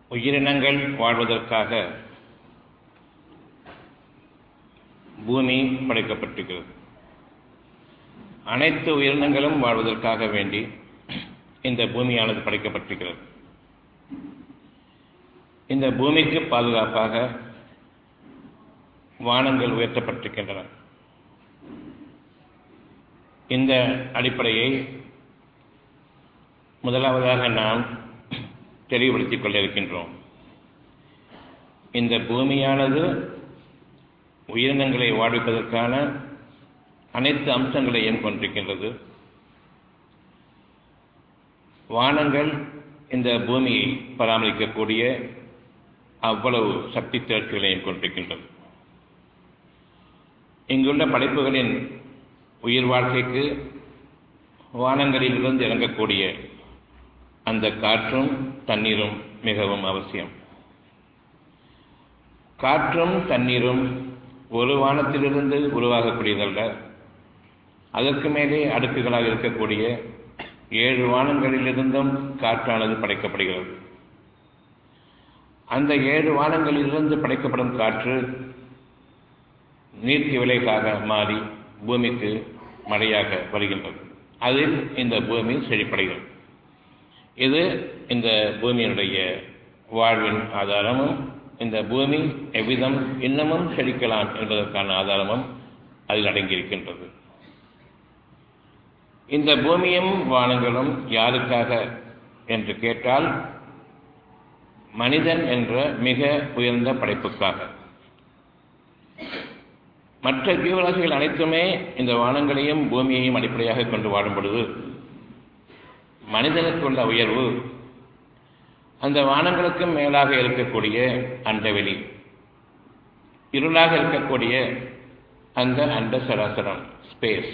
உயிரினங்கள் வாழ்வதற்காக பூமி படைக்கப்பட்டிருக்கிறது அனைத்து உயிரினங்களும் வாழ்வதற்காக வேண்டி இந்த பூமியானது படைக்கப்பட்டிருக்கிறது இந்த பூமிக்கு பாதுகாப்பாக வானங்கள் உயர்த்தப்பட்டிருக்கின்றன இந்த அடிப்படையை முதலாவதாக நாம் தெளிவுபடுத்திக் கொள்ள இருக்கின்றோம் இந்த பூமியானது உயிரினங்களை வாழ்விப்பதற்கான அனைத்து அம்சங்களையும் கொண்டிருக்கின்றது வானங்கள் இந்த பூமியை பராமரிக்கக்கூடிய அவ்வளவு சக்தி திரட்சிகளையும் கொண்டிருக்கின்றது இங்குள்ள படைப்புகளின் உயிர் வாழ்க்கைக்கு வானங்களிலிருந்து இறங்கக்கூடிய அந்த காற்றும் தண்ணீரும் மிகவும் அவசியம் காற்றும் தண்ணீரும் ஒரு வானத்திலிருந்து உருவாகக்கூடியதல்ல அதற்கு மேலே அடுக்குகளாக இருக்கக்கூடிய ஏழு வானங்களிலிருந்தும் காற்றானது படைக்கப்படுகிறது அந்த ஏழு வானங்களிலிருந்து படைக்கப்படும் காற்று நீர்த்தி விளைவாக மாறி பூமிக்கு மழையாக வருகின்றது அதில் இந்த பூமி செழிப்படைகிறது இது இந்த பூமியினுடைய வாழ்வின் ஆதாரமும் இந்த பூமி எவ்விதம் இன்னமும் செழிக்கலாம் என்பதற்கான ஆதாரமும் அதில் அடங்கியிருக்கின்றது இந்த பூமியும் வானங்களும் யாருக்காக என்று கேட்டால் மனிதன் என்ற மிக உயர்ந்த படைப்புக்காக மற்ற ஜீவராசிகள் அனைத்துமே இந்த வானங்களையும் பூமியையும் அடிப்படையாக கொண்டு வாடும் பொழுது மனிதனுக்குள்ள உயர்வு அந்த வானங்களுக்கும் மேலாக இருக்கக்கூடிய அண்டவெளி இருளாக இருக்கக்கூடிய அந்த அண்ட சராசரம் ஸ்பேஸ்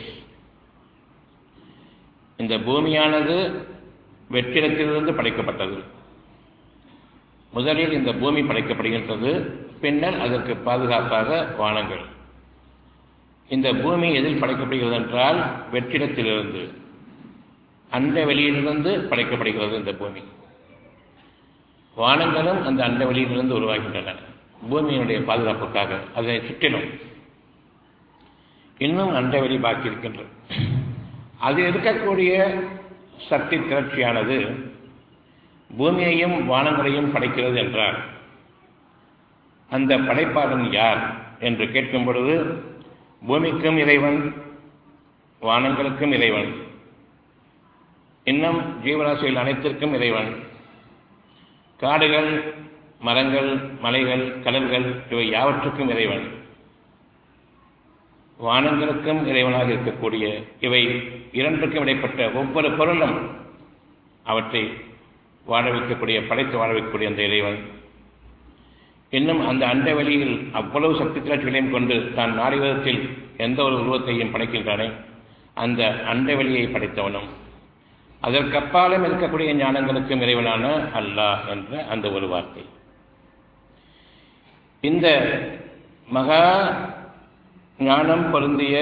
இந்த பூமியானது வெற்றிடத்திலிருந்து படைக்கப்பட்டது முதலில் இந்த பூமி படைக்கப்படுகின்றது பின்னர் அதற்கு பாதுகாப்பாக வானங்கள் இந்த பூமி எதில் படைக்கப்படுகிறது என்றால் வெற்றிடத்திலிருந்து அண்ட வெளியிலிருந்து படைக்கப்படுகிறது இந்த பூமி வானங்களும் அந்த அண்ட வெளியிலிருந்து உருவாகின்றன பூமியினுடைய பாதுகாப்புக்காக அதை சுற்றிலும் இன்னும் அண்டவெளி பாக்கி இருக்கின்றது அது இருக்கக்கூடிய சக்தி திரட்சியானது பூமியையும் வானங்களையும் படைக்கிறது என்றால் அந்த படைப்பாளன் யார் என்று கேட்கும் பொழுது பூமிக்கும் இறைவன் வானங்களுக்கும் இறைவன் இன்னும் ஜீவராசிகள் அனைத்திற்கும் இறைவன் காடுகள் மரங்கள் மலைகள் கடல்கள் இவை யாவற்றுக்கும் இறைவன் வானங்களுக்கும் இறைவனாக இருக்கக்கூடிய இவை இரண்டுக்கும் இடைப்பட்ட ஒவ்வொரு பொருளும் அவற்றை வாழ வைக்கக்கூடிய படைத்து வாழ வைக்கக்கூடிய அந்த இறைவன் இன்னும் அந்த அண்ட வெளியில் அவ்வளவு சக்தி திரட்சிகளையும் கொண்டு தான் நாடி விதத்தில் எந்த ஒரு உருவத்தையும் படைக்கின்றானே அந்த அண்ட வெளியை படைத்தவனும் அதற்கப்பாலும் இருக்கக்கூடிய ஞானங்களுக்கும் இறைவனான அல்லாஹ் என்ற அந்த ஒரு வார்த்தை இந்த மகா ஞானம் பொருந்திய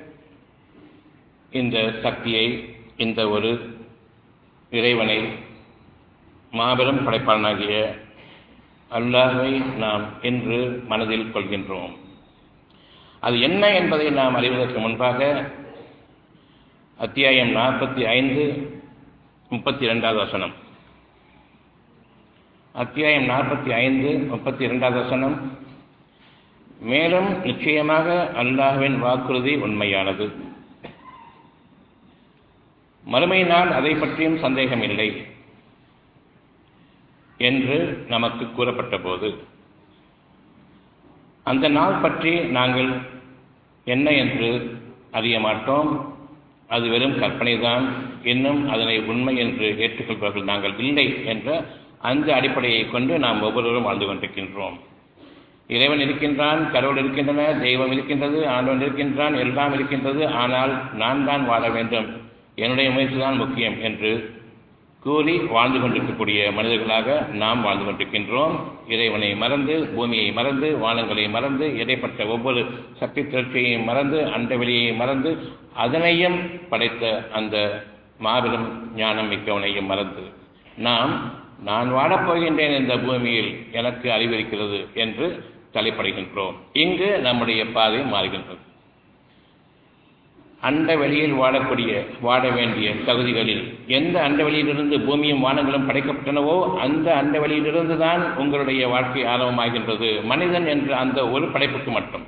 இந்த சக்தியை இந்த ஒரு இறைவனை மாபெரும் படைப்பாளனாகிய அல்லாஹை நாம் இன்று மனதில் கொள்கின்றோம் அது என்ன என்பதை நாம் அறிவதற்கு முன்பாக அத்தியாயம் நாற்பத்தி ஐந்து முப்பத்தி இரண்டாவது வசனம் அத்தியாயம் நாற்பத்தி ஐந்து முப்பத்தி இரண்டாவது வசனம் மேலும் நிச்சயமாக அல்லாஹ்வின் வாக்குறுதி உண்மையானது மறுமை நாள் அதை பற்றியும் சந்தேகம் இல்லை என்று நமக்கு கூறப்பட்ட போது அந்த நாள் பற்றி நாங்கள் என்ன என்று அறிய மாட்டோம் அது வெறும் கற்பனைதான் இன்னும் அதனை உண்மை என்று ஏற்றுக்கொள்பவர்கள் நாங்கள் இல்லை என்ற அந்த அடிப்படையை கொண்டு நாம் ஒவ்வொருவரும் வாழ்ந்து கொண்டிருக்கின்றோம் இறைவன் இருக்கின்றான் கடவுள் இருக்கின்றன தெய்வம் இருக்கின்றது ஆண்டவன் இருக்கின்றான் எல்லாம் இருக்கின்றது ஆனால் நான் தான் வாழ வேண்டும் என்னுடைய முயற்சி தான் முக்கியம் என்று கூறி வாழ்ந்து கொண்டிருக்கக்கூடிய மனிதர்களாக நாம் வாழ்ந்து கொண்டிருக்கின்றோம் இறைவனை மறந்து பூமியை மறந்து வானங்களை மறந்து இடைப்பட்ட ஒவ்வொரு சக்தி திரட்சியையும் மறந்து அண்டவெளியை மறந்து அதனையும் படைத்த அந்த மாபெரும் ஞானம் மிக்கவனையும் மறந்து நாம் நான் வாழப்போகின்றேன் இந்த பூமியில் எனக்கு அறிவிருக்கிறது என்று தலைப்படுகின்றோம் இங்கு நம்முடைய பாதை மாறுகின்றது அண்ட வெளியில் வாழக்கூடிய வாழ வேண்டிய தகுதிகளில் எந்த அண்ட வெளியிலிருந்து பூமியும் வானங்களும் படைக்கப்பட்டனவோ அந்த அண்ட வெளியிலிருந்து தான் உங்களுடைய வாழ்க்கை ஆரம்பமாகின்றது மனிதன் என்ற அந்த ஒரு படைப்புக்கு மட்டும்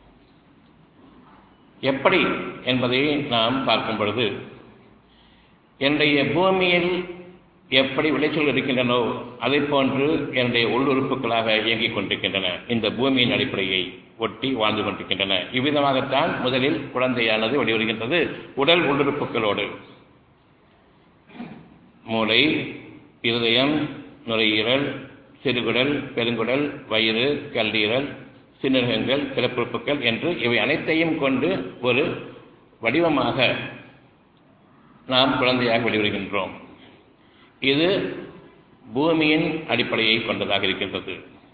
எப்படி என்பதை நாம் பார்க்கும் பொழுது என்னுடைய பூமியில் எப்படி விளைச்சல் இருக்கின்றனோ அதை போன்று என்னுடைய உள்ளுறுப்புகளாக இயங்கிக் கொண்டிருக்கின்றன இந்த பூமியின் அடிப்படையை ஒட்டி வாழ்ந்து கொண்டிருக்கின்றன இவ்விதமாகத்தான் முதலில் குழந்தையானது வெளிவருகின்றது உடல் உள்ளுறுப்புகளோடு மூளை இருதயம் நுரையீரல் சிறுகுடல் பெருங்குடல் வயிறு கல்லீரல் சிறுநகங்கள் பிறப்புறுப்புகள் என்று இவை அனைத்தையும் கொண்டு ஒரு வடிவமாக நாம் குழந்தையாக வெளிவருகின்றோம் இது பூமியின் அடிப்படையை கொண்டதாக இருக்கின்றது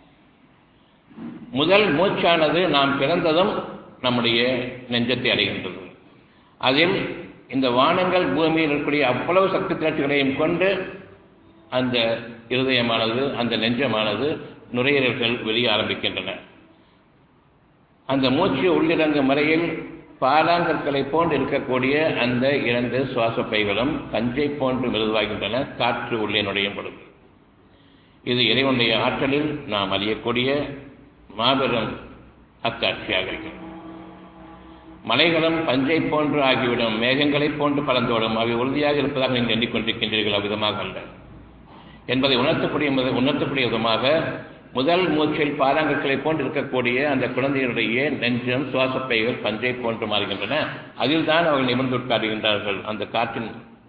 முதல் மூச்சானது நாம் பிறந்ததும் நம்முடைய நெஞ்சத்தை அடைகின்றது அதில் இந்த வானங்கள் பூமியில் இருக்கக்கூடிய அவ்வளவு சக்தி திரட்சிகளையும் கொண்டு அந்த இருதயமானது அந்த நெஞ்சமானது நுரையீரல்கள் வெளியே ஆரம்பிக்கின்றன அந்த மூச்சு உள்ளிறங்கும் முறையில் பாலாங்கற்களை போன்று இருக்கக்கூடிய அந்த இரண்டு சுவாச பைகளும் பஞ்சை போன்று மிருதுவாகின்றன காற்று உள்ளே நுழையும் பொழுது இது இறைவனுடைய ஆற்றலில் நாம் அறியக்கூடிய மாபெரும் அத்தாட்சியாக இருக்கிறது மலைகளும் பஞ்சை போன்று ஆகிவிடும் மேகங்களைப் போன்று பறந்தோடும் அவை உறுதியாக இருப்பதாக நீங்கள் எண்ணிக்கொண்டிருக்கின்றீர்கள் அவ்விதமாக அல்ல என்பதை உணர்த்தக்கூடிய உணர்த்தக்கூடிய விதமாக முதல் மூச்சில் பாறாங்கற்களை போன்று இருக்கக்கூடிய அந்த குழந்தையினுடைய நெஞ்சம் சுவாசப்பைகள் பஞ்சை போன்று மாறுகின்றன அதில் தான் அவர்கள் நிமிர்ந்து உட்காருகின்றார்கள் அந்த காற்றின்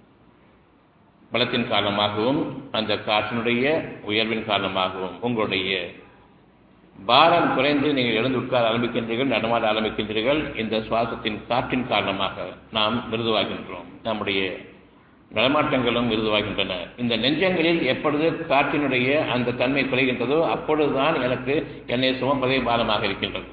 பலத்தின் காரணமாகவும் அந்த காற்றினுடைய உயர்வின் காரணமாகவும் உங்களுடைய பாரம் குறைந்து நீங்கள் எழுந்து உட்கார ஆரம்பிக்கின்றீர்கள் நடமாட ஆரம்பிக்கின்றீர்கள் இந்த சுவாசத்தின் காற்றின் காரணமாக நாம் மிருதுவாகின்றோம் நம்முடைய நடமாட்டங்களும் மிருதுவாகின்றன இந்த நெஞ்சங்களில் எப்பொழுது காற்றினுடைய அந்த தன்மை குறைகின்றதோ அப்பொழுதுதான் எனக்கு என்னை சுமப்பதே பாரமாக இருக்கின்றது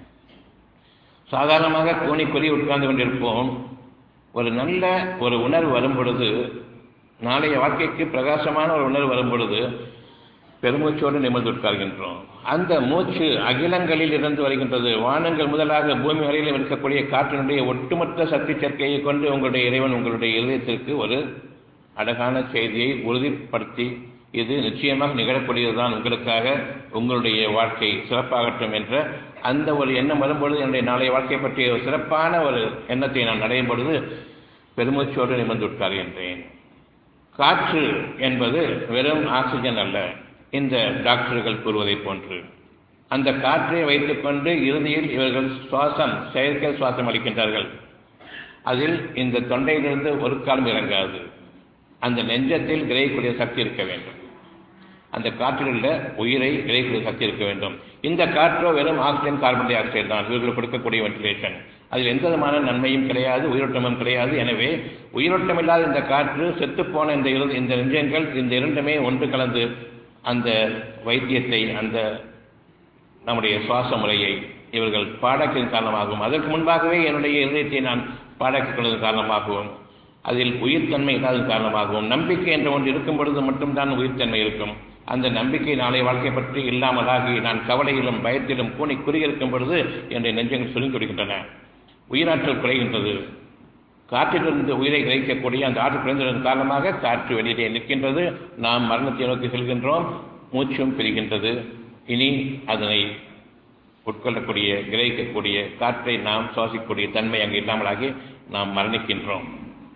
சாதாரணமாக கூனி குறி உட்கார்ந்து கொண்டிருப்போம் ஒரு நல்ல ஒரு உணர்வு வரும் பொழுது நாளைய வாழ்க்கைக்கு பிரகாசமான ஒரு உணர்வு வரும் பொழுது பெருமூச்சோடு நிமிர்ந்து உட்கார்கின்றோம் அந்த மூச்சு அகிலங்களில் இருந்து வருகின்றது வானங்கள் முதலாக பூமி வரையிலும் இருக்கக்கூடிய காற்றினுடைய ஒட்டுமொத்த சக்தி சேர்க்கையை கொண்டு உங்களுடைய இறைவன் உங்களுடைய இதயத்திற்கு ஒரு அழகான செய்தியை உறுதிப்படுத்தி இது நிச்சயமாக நிகழக்கூடியதுதான் உங்களுக்காக உங்களுடைய வாழ்க்கை சிறப்பாகட்டும் என்ற அந்த ஒரு எண்ணம் வரும்பொழுது என்னுடைய நாளைய வாழ்க்கை பற்றிய ஒரு சிறப்பான ஒரு எண்ணத்தை நான் அடையும் பொழுது பெருமூச்சோடு நிமிர்ந்து உட்கார்கின்றேன் காற்று என்பது வெறும் ஆக்சிஜன் அல்ல இந்த டாக்டர்கள் கூறுவதைப் போன்று அந்த காற்றை வைத்துக்கொண்டு இறுதியில் இவர்கள் சுவாசம் செயற்கை சுவாசம் அளிக்கின்றார்கள் அதில் இந்த தொண்டையிலிருந்து ஒரு காலம் இறங்காது அந்த நெஞ்சத்தில் கிரகிக்கூடிய சக்தி இருக்க வேண்டும் அந்த காற்றில் உள்ள உயிரை கிரகிக்கூடிய சக்தி இருக்க வேண்டும் இந்த காற்றோ வெறும் ஆக்சிஜன் கார்பன் டை ஆக்சைடு தான் இவர்கள் கொடுக்கக்கூடிய வென்டிலேஷன் அதில் எந்த விதமான நன்மையும் கிடையாது உயிரோட்டமும் கிடையாது எனவே உயிரோட்டம் இல்லாத இந்த காற்று செத்துப்போன இந்த இரு இந்த நெஞ்சங்கள் இந்த இரண்டுமே ஒன்று கலந்து அந்த வைத்தியத்தை அந்த நம்முடைய சுவாச முறையை இவர்கள் பாடாக்கியதன் காரணமாகவும் அதற்கு முன்பாகவே என்னுடைய இதயத்தை நான் பாடாக்கிக் கொள்வதன் காரணமாகவும் அதில் உயிர்த்தன்மை இல்லாததன் காரணமாகவும் நம்பிக்கை என்ற ஒன்று இருக்கும் பொழுது மட்டும்தான் உயிர்த்தன்மை இருக்கும் அந்த நம்பிக்கை நாளை வாழ்க்கை பற்றி இல்லாமலாகி நான் கவலையிலும் பயத்திலும் கூனி குறுகியிருக்கும் பொழுது என்னுடைய நெஞ்சங்கள் சுருங்கி விடுகின்றன உயிராற்றல் குறைகின்றது காற்றிலிருந்து உயிரை கிரகிக்கக்கூடிய அந்த ஆற்றல் குறைந்ததன் காரணமாக காற்று வெளியிலே நிற்கின்றது நாம் மரணத்தை நோக்கி செல்கின்றோம் மூச்சும் பிரிகின்றது இனி அதனை உட்கொள்ளக்கூடிய கிரகிக்கக்கூடிய காற்றை நாம் சுவாசிக்கக்கூடிய தன்மை அங்கு இல்லாமலாகி நாம் மரணிக்கின்றோம்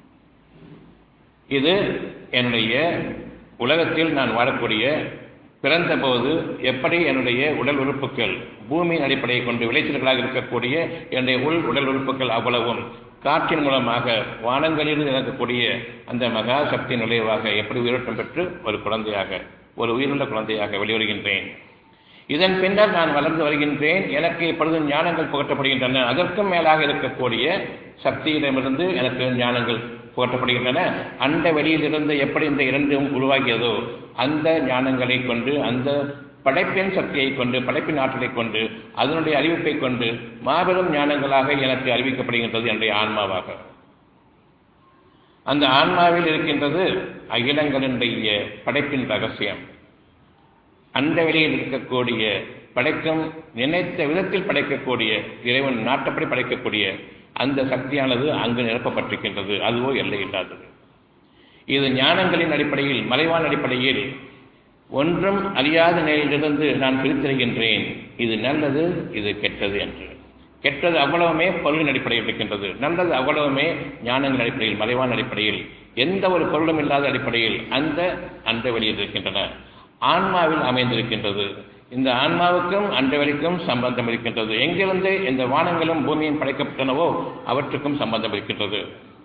இது என்னுடைய உலகத்தில் நான் வாழக்கூடிய பிறந்தபோது எப்படி என்னுடைய உடல் உறுப்புகள் பூமியின் அடிப்படையை கொண்டு விளைச்சல்களாக இருக்கக்கூடிய என்னுடைய உள் உடல் உறுப்புகள் அவ்வளவும் காற்றின் மூலமாக வானங்களில் இறக்கக்கூடிய அந்த மகா சக்தி நுழைவாக எப்படி உயிரோட்டம் பெற்று ஒரு குழந்தையாக ஒரு உயிருள்ள குழந்தையாக வெளிவருகின்றேன் இதன் பின்னர் நான் வளர்ந்து வருகின்றேன் எனக்கு இப்பொழுது ஞானங்கள் புகட்டப்படுகின்றன அதற்கும் மேலாக இருக்கக்கூடிய சக்தியிடமிருந்து எனக்கு ஞானங்கள் புகட்டப்படுகின்றன அந்த வெளியிலிருந்து எப்படி இந்த இரண்டும் உருவாகியதோ அந்த ஞானங்களை கொண்டு அந்த படைப்பின் சக்தியை கொண்டு படைப்பின் ஆற்றலை கொண்டு அதனுடைய அறிவிப்பை கொண்டு மாபெரும் ஞானங்களாக எனக்கு அறிவிக்கப்படுகின்றது என்னுடைய ஆன்மாவாக அந்த ஆன்மாவில் இருக்கின்றது அகிலங்களினுடைய படைப்பின் ரகசியம் அந்த வெளியில் இருக்கக்கூடிய படைக்கும் நினைத்த விதத்தில் படைக்கக்கூடிய இறைவன் நாட்டப்படி படைக்கக்கூடிய அந்த சக்தியானது அங்கு நிரப்பப்பட்டிருக்கின்றது அதுவோ எல்லை இல்லாதது இது ஞானங்களின் அடிப்படையில் மறைவான அடிப்படையில் ஒன்றும் அறியாத நிலையிலிருந்து நான் பிரித்தறிகின்றேன் இது நல்லது இது கெட்டது என்று கெட்டது அவ்வளவுமே பொருளின் அடிப்படையில் இருக்கின்றது நல்லது அவ்வளவுமே ஞானங்கள் அடிப்படையில் மறைவான அடிப்படையில் எந்த ஒரு பொருளும் இல்லாத அடிப்படையில் அந்த அந்த வெளியில் இருக்கின்றன ஆன்மாவில் அமைந்திருக்கின்றது இந்த ஆன்மாவுக்கும் அண்டவெளிக்கும் சம்பந்தம் இருக்கின்றது எங்கிருந்து இந்த வானங்களும் பூமியும் படைக்கப்பட்டனவோ அவற்றுக்கும் சம்பந்தம் இருக்கின்றது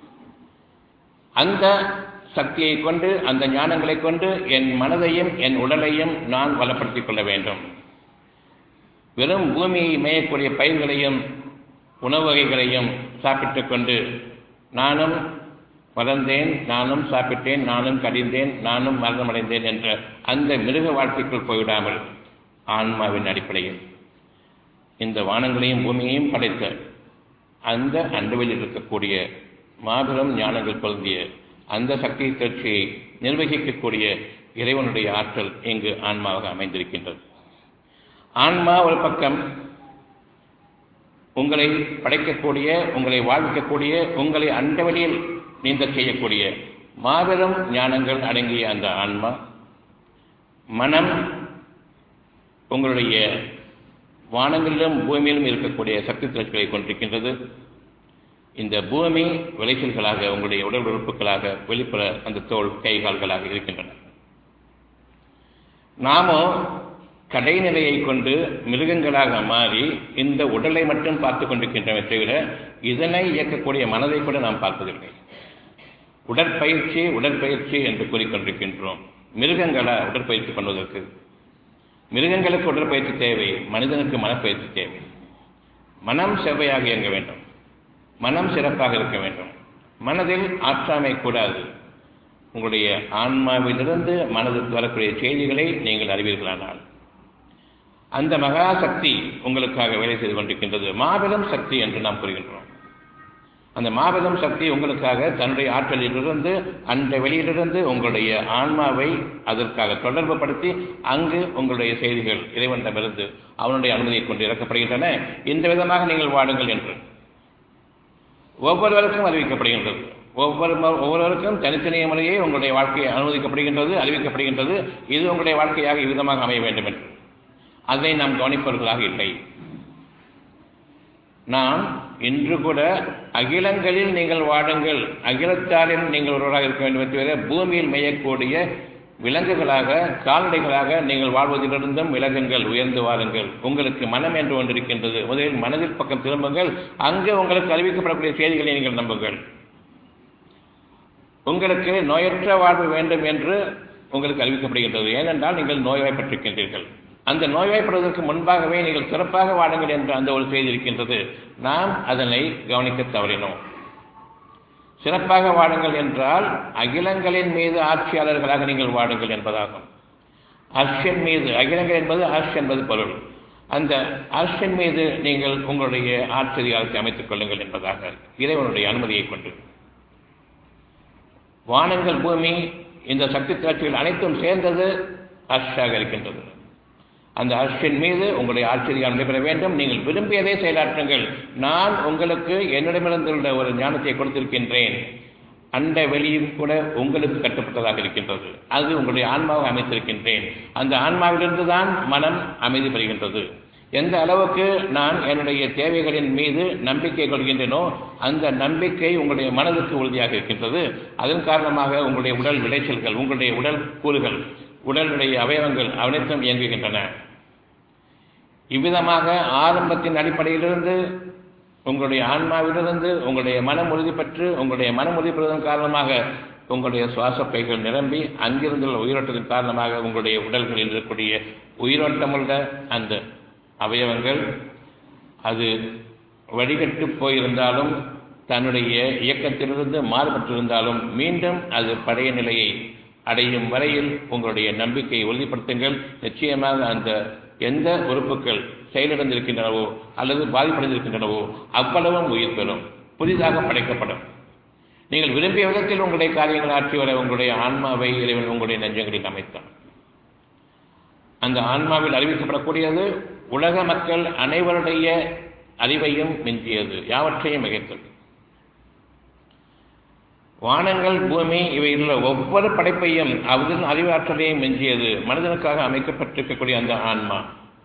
அந்த சக்தியை கொண்டு அந்த ஞானங்களை கொண்டு என் மனதையும் என் உடலையும் நான் வளப்படுத்திக் கொள்ள வேண்டும் வெறும் பூமியை மேயக்கூடிய பயிர்களையும் உணவு வகைகளையும் சாப்பிட்டுக் கொண்டு நானும் வளர்ந்தேன் நானும் சாப்பிட்டேன் நானும் கடிந்தேன் நானும் மரணமடைந்தேன் என்ற அந்த மிருக வாழ்க்கைக்குள் போய்விடாமல் ஆன்மாவின் அடிப்படையில் இந்த வானங்களையும் பூமியையும் படைத்த அந்த அண்டவில் இருக்கக்கூடிய மாபெரும் ஞானங்கள் பொருந்திய அந்த சக்தி தேர்ச்சியை நிர்வகிக்கக்கூடிய இறைவனுடைய ஆற்றல் இங்கு ஆன்மாவாக அமைந்திருக்கின்றது ஆன்மா ஒரு பக்கம் உங்களை படைக்கக்கூடிய உங்களை வாழ்விக்கக்கூடிய உங்களை அந்த வழியில் நீந்தச் செய்யக்கூடிய மாபெரும் ஞானங்கள் அடங்கிய அந்த ஆன்மா மனம் உங்களுடைய வானங்களிலும் பூமியிலும் இருக்கக்கூடிய சக்தி திரட்சிகளை கொண்டிருக்கின்றது இந்த பூமி விளைச்சல்களாக உங்களுடைய உடல் உறுப்புகளாக வெளிப்புற அந்த தோல் கை கால்களாக இருக்கின்றன நாமோ கடைநிலையை கொண்டு மிருகங்களாக மாறி இந்த உடலை மட்டும் பார்த்து கொண்டிருக்கின்றன தவிர இதனை இயக்கக்கூடிய மனதை கூட நாம் பார்ப்பதில்லை உடற்பயிற்சி உடற்பயிற்சி என்று கூறிக்கொண்டிருக்கின்றோம் மிருகங்களா உடற்பயிற்சி பண்ணுவதற்கு மிருகங்களுக்கு உடற்பயிற்சி தேவை மனிதனுக்கு மனப்பயிற்சி தேவை மனம் செவ்வையாக இயங்க வேண்டும் மனம் சிறப்பாக இருக்க வேண்டும் மனதில் ஆற்றாமை கூடாது உங்களுடைய ஆன்மாவிலிருந்து மனதுக்கு வரக்கூடிய செய்திகளை நீங்கள் அறிவீர்களானால் அந்த மகா சக்தி உங்களுக்காக வேலை செய்து கொண்டிருக்கின்றது மாபெரும் சக்தி என்று நாம் கூறுகின்றோம் அந்த மாபெரும் சக்தி உங்களுக்காக தன்னுடைய ஆற்றலிலிருந்து அந்த வெளியிலிருந்து உங்களுடைய ஆன்மாவை அதற்காக தொடர்பு படுத்தி அங்கு உங்களுடைய செய்திகள் இறைவனிடமிருந்து அவனுடைய அனுமதியை கொண்டு இறக்கப்படுகின்றன இந்த விதமாக நீங்கள் வாடுங்கள் என்று ஒவ்வொருவருக்கும் அறிவிக்கப்படுகின்றது ஒவ்வொரு ஒவ்வொருவருக்கும் தனித்தனிய முறையே உங்களுடைய வாழ்க்கையை அனுமதிக்கப்படுகின்றது அறிவிக்கப்படுகின்றது இது உங்களுடைய வாழ்க்கையாக இவ்விதமாக அமைய வேண்டும் என்று அதை நாம் கவனிப்பவர்களாக இல்லை நாம் இன்று கூட அகிலங்களில் நீங்கள் வாடுங்கள் அகிலத்தாரில் நீங்கள் ஒருவராக இருக்க வேண்டும் என்று பூமியில் மேயக்கூடிய விலங்குகளாக கால்நடைகளாக நீங்கள் வாழ்வதிலிருந்தும் விலகுங்கள் உயர்ந்து வாருங்கள் உங்களுக்கு மனம் என்று ஒன்று இருக்கின்றது முதலில் மனதில் பக்கம் திரும்புங்கள் அங்கு உங்களுக்கு அறிவிக்கப்படக்கூடிய செய்திகளை நீங்கள் நம்புங்கள் உங்களுக்கு நோயற்ற வாழ்வு வேண்டும் என்று உங்களுக்கு அறிவிக்கப்படுகின்றது ஏனென்றால் நீங்கள் நோய்வாய்ப்பட்டிருக்கின்றீர்கள் அந்த நோய்வாய்ப்படுவதற்கு முன்பாகவே நீங்கள் சிறப்பாக வாடுங்கள் என்ற அந்த ஒரு செய்தி இருக்கின்றது நாம் அதனை கவனிக்க தவறினோம் சிறப்பாக வாடுங்கள் என்றால் அகிலங்களின் மீது ஆட்சியாளர்களாக நீங்கள் வாடுங்கள் என்பதாகும் அர்ஷன் மீது அகிலங்கள் என்பது அர்ஷ் என்பது பொருள் அந்த அர்ஷன் மீது நீங்கள் உங்களுடைய ஆட்சியாளத்தை அமைத்துக் கொள்ளுங்கள் என்பதாக இறைவனுடைய அனுமதியை கொண்டு வானங்கள் பூமி இந்த சக்தி திரட்சிகள் அனைத்தும் சேர்ந்தது அர்ஷாக இருக்கின்றது அந்த அர்ஷின் மீது உங்களுடைய ஆச்சரியம் நடைபெற வேண்டும் நீங்கள் விரும்பியதை செயலாற்றுங்கள் நான் உங்களுக்கு என்னிடமிருந்துள்ள ஒரு ஞானத்தை கொடுத்திருக்கின்றேன் அண்ட வெளியும் கூட உங்களுக்கு கட்டுப்பட்டதாக இருக்கின்றது அது உங்களுடைய ஆன்மாவை அமைத்திருக்கின்றேன் அந்த ஆன்மாவிலிருந்து தான் மனம் அமைதி பெறுகின்றது எந்த அளவுக்கு நான் என்னுடைய தேவைகளின் மீது நம்பிக்கை கொள்கின்றேனோ அந்த நம்பிக்கை உங்களுடைய மனதுக்கு உறுதியாக இருக்கின்றது அதன் காரணமாக உங்களுடைய உடல் விளைச்சல்கள் உங்களுடைய உடல் கூறுகள் உடலுடைய அவயவங்கள் அனைத்தும் இயங்குகின்றன இவ்விதமாக ஆரம்பத்தின் அடிப்படையிலிருந்து உங்களுடைய ஆன்மாவிலிருந்து உங்களுடைய மனம் உறுதி பெற்று உங்களுடைய மனம் உறுதி பெறுவதன் காரணமாக உங்களுடைய சுவாச பைகள் நிரம்பி அங்கிருந்துள்ள உயிரோட்டத்தின் காரணமாக உங்களுடைய உடல்களில் இருக்கக்கூடிய உயிரோட்டமுள்ள அந்த அவயவங்கள் அது வடிகட்டு போயிருந்தாலும் தன்னுடைய இயக்கத்திலிருந்து மாறுபட்டிருந்தாலும் மீண்டும் அது பழைய நிலையை அடையும் வரையில் உங்களுடைய நம்பிக்கையை உறுதிப்படுத்துங்கள் நிச்சயமாக அந்த எந்த உறுப்புகள் செயலிழந்திருக்கின்றனவோ அல்லது பாதிப்படைந்திருக்கின்றனவோ அவ்வளவும் உயிர் பெறும் புதிதாக படைக்கப்படும் நீங்கள் விரும்பிய விதத்தில் உங்களுடைய காரியங்கள் ஆற்றி வர உங்களுடைய ஆன்மாவை இறைவன் உங்களுடைய நெஞ்சங்களில் அமைத்தான் அந்த ஆன்மாவில் அறிவிக்கப்படக்கூடியது உலக மக்கள் அனைவருடைய அறிவையும் மிஞ்சியது யாவற்றையும் மிகைத்தது வானங்கள் பூமி இவையில் உள்ள ஒவ்வொரு படைப்பையும் அவரின் அறிவாற்றலையும் மிஞ்சியது மனிதனுக்காக அமைக்கப்பட்டிருக்கக்கூடிய அந்த ஆன்மா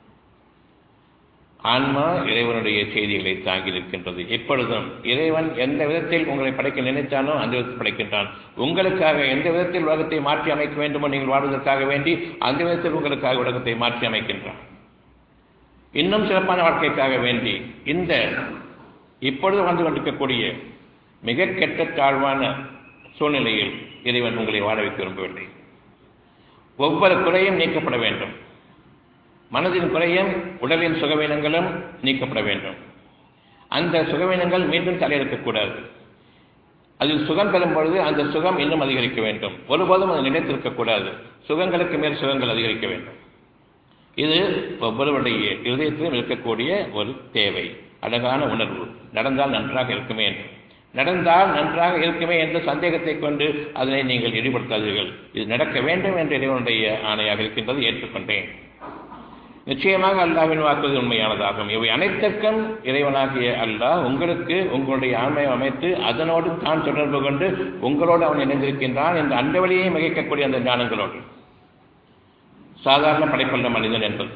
ஆன்மா இறைவனுடைய செய்திகளை தாங்கி நிற்கின்றது எப்பொழுதும் இறைவன் எந்த விதத்தில் உங்களை படைக்க நினைத்தானோ அந்த விதத்தில் படைக்கின்றான் உங்களுக்காக எந்த விதத்தில் உலகத்தை மாற்றி அமைக்க வேண்டுமோ நீங்கள் வாழ்வதற்காக வேண்டி அந்த விதத்தில் உங்களுக்காக உலகத்தை மாற்றி அமைக்கின்றான் இன்னும் சிறப்பான வாழ்க்கைக்காக வேண்டி இந்த இப்பொழுது வாழ்ந்து கொண்டிருக்கக்கூடிய மிக கெட்ட தாழ்வான சூழ்நிலையில் இறைவன் உங்களை வாழ வைக்க விரும்பவில்லை ஒவ்வொரு குறையும் நீக்கப்பட வேண்டும் மனதின் குறையும் உடலின் சுகவீனங்களும் நீக்கப்பட வேண்டும் அந்த சுகவீனங்கள் மீண்டும் தலையெடுக்கக்கூடாது அதில் சுகம் பெறும் பொழுது அந்த சுகம் இன்னும் அதிகரிக்க வேண்டும் ஒருபோதும் அது நிலைத்திருக்கக்கூடாது சுகங்களுக்கு மேல் சுகங்கள் அதிகரிக்க வேண்டும் இது ஒவ்வொருவருடைய இருதயத்திலும் இருக்கக்கூடிய ஒரு தேவை அழகான உணர்வு நடந்தால் நன்றாக இருக்குமே என்று நடந்தால் நன்றாக இருக்குமே என்ற சந்தேகத்தை கொண்டு அதனை நீங்கள் ஈடுபடுத்தாதீர்கள் இது நடக்க வேண்டும் என்ற இறைவனுடைய ஆணையாக இருக்கின்றது ஏற்றுக்கொண்டேன் நிச்சயமாக அல்லாவின் வாக்குறுதி உண்மையானதாகும் இவை அனைத்திற்கும் இறைவனாகிய அல்லாஹ் உங்களுக்கு உங்களுடைய ஆண்மையை அமைத்து அதனோடு தான் தொடர்பு கொண்டு உங்களோடு அவன் இணைந்திருக்கின்றான் இந்த அந்த வழியை மிகைக்கக்கூடிய அந்த ஞானங்களோடு சாதாரண படைப்பல்ல மனிதன் என்பது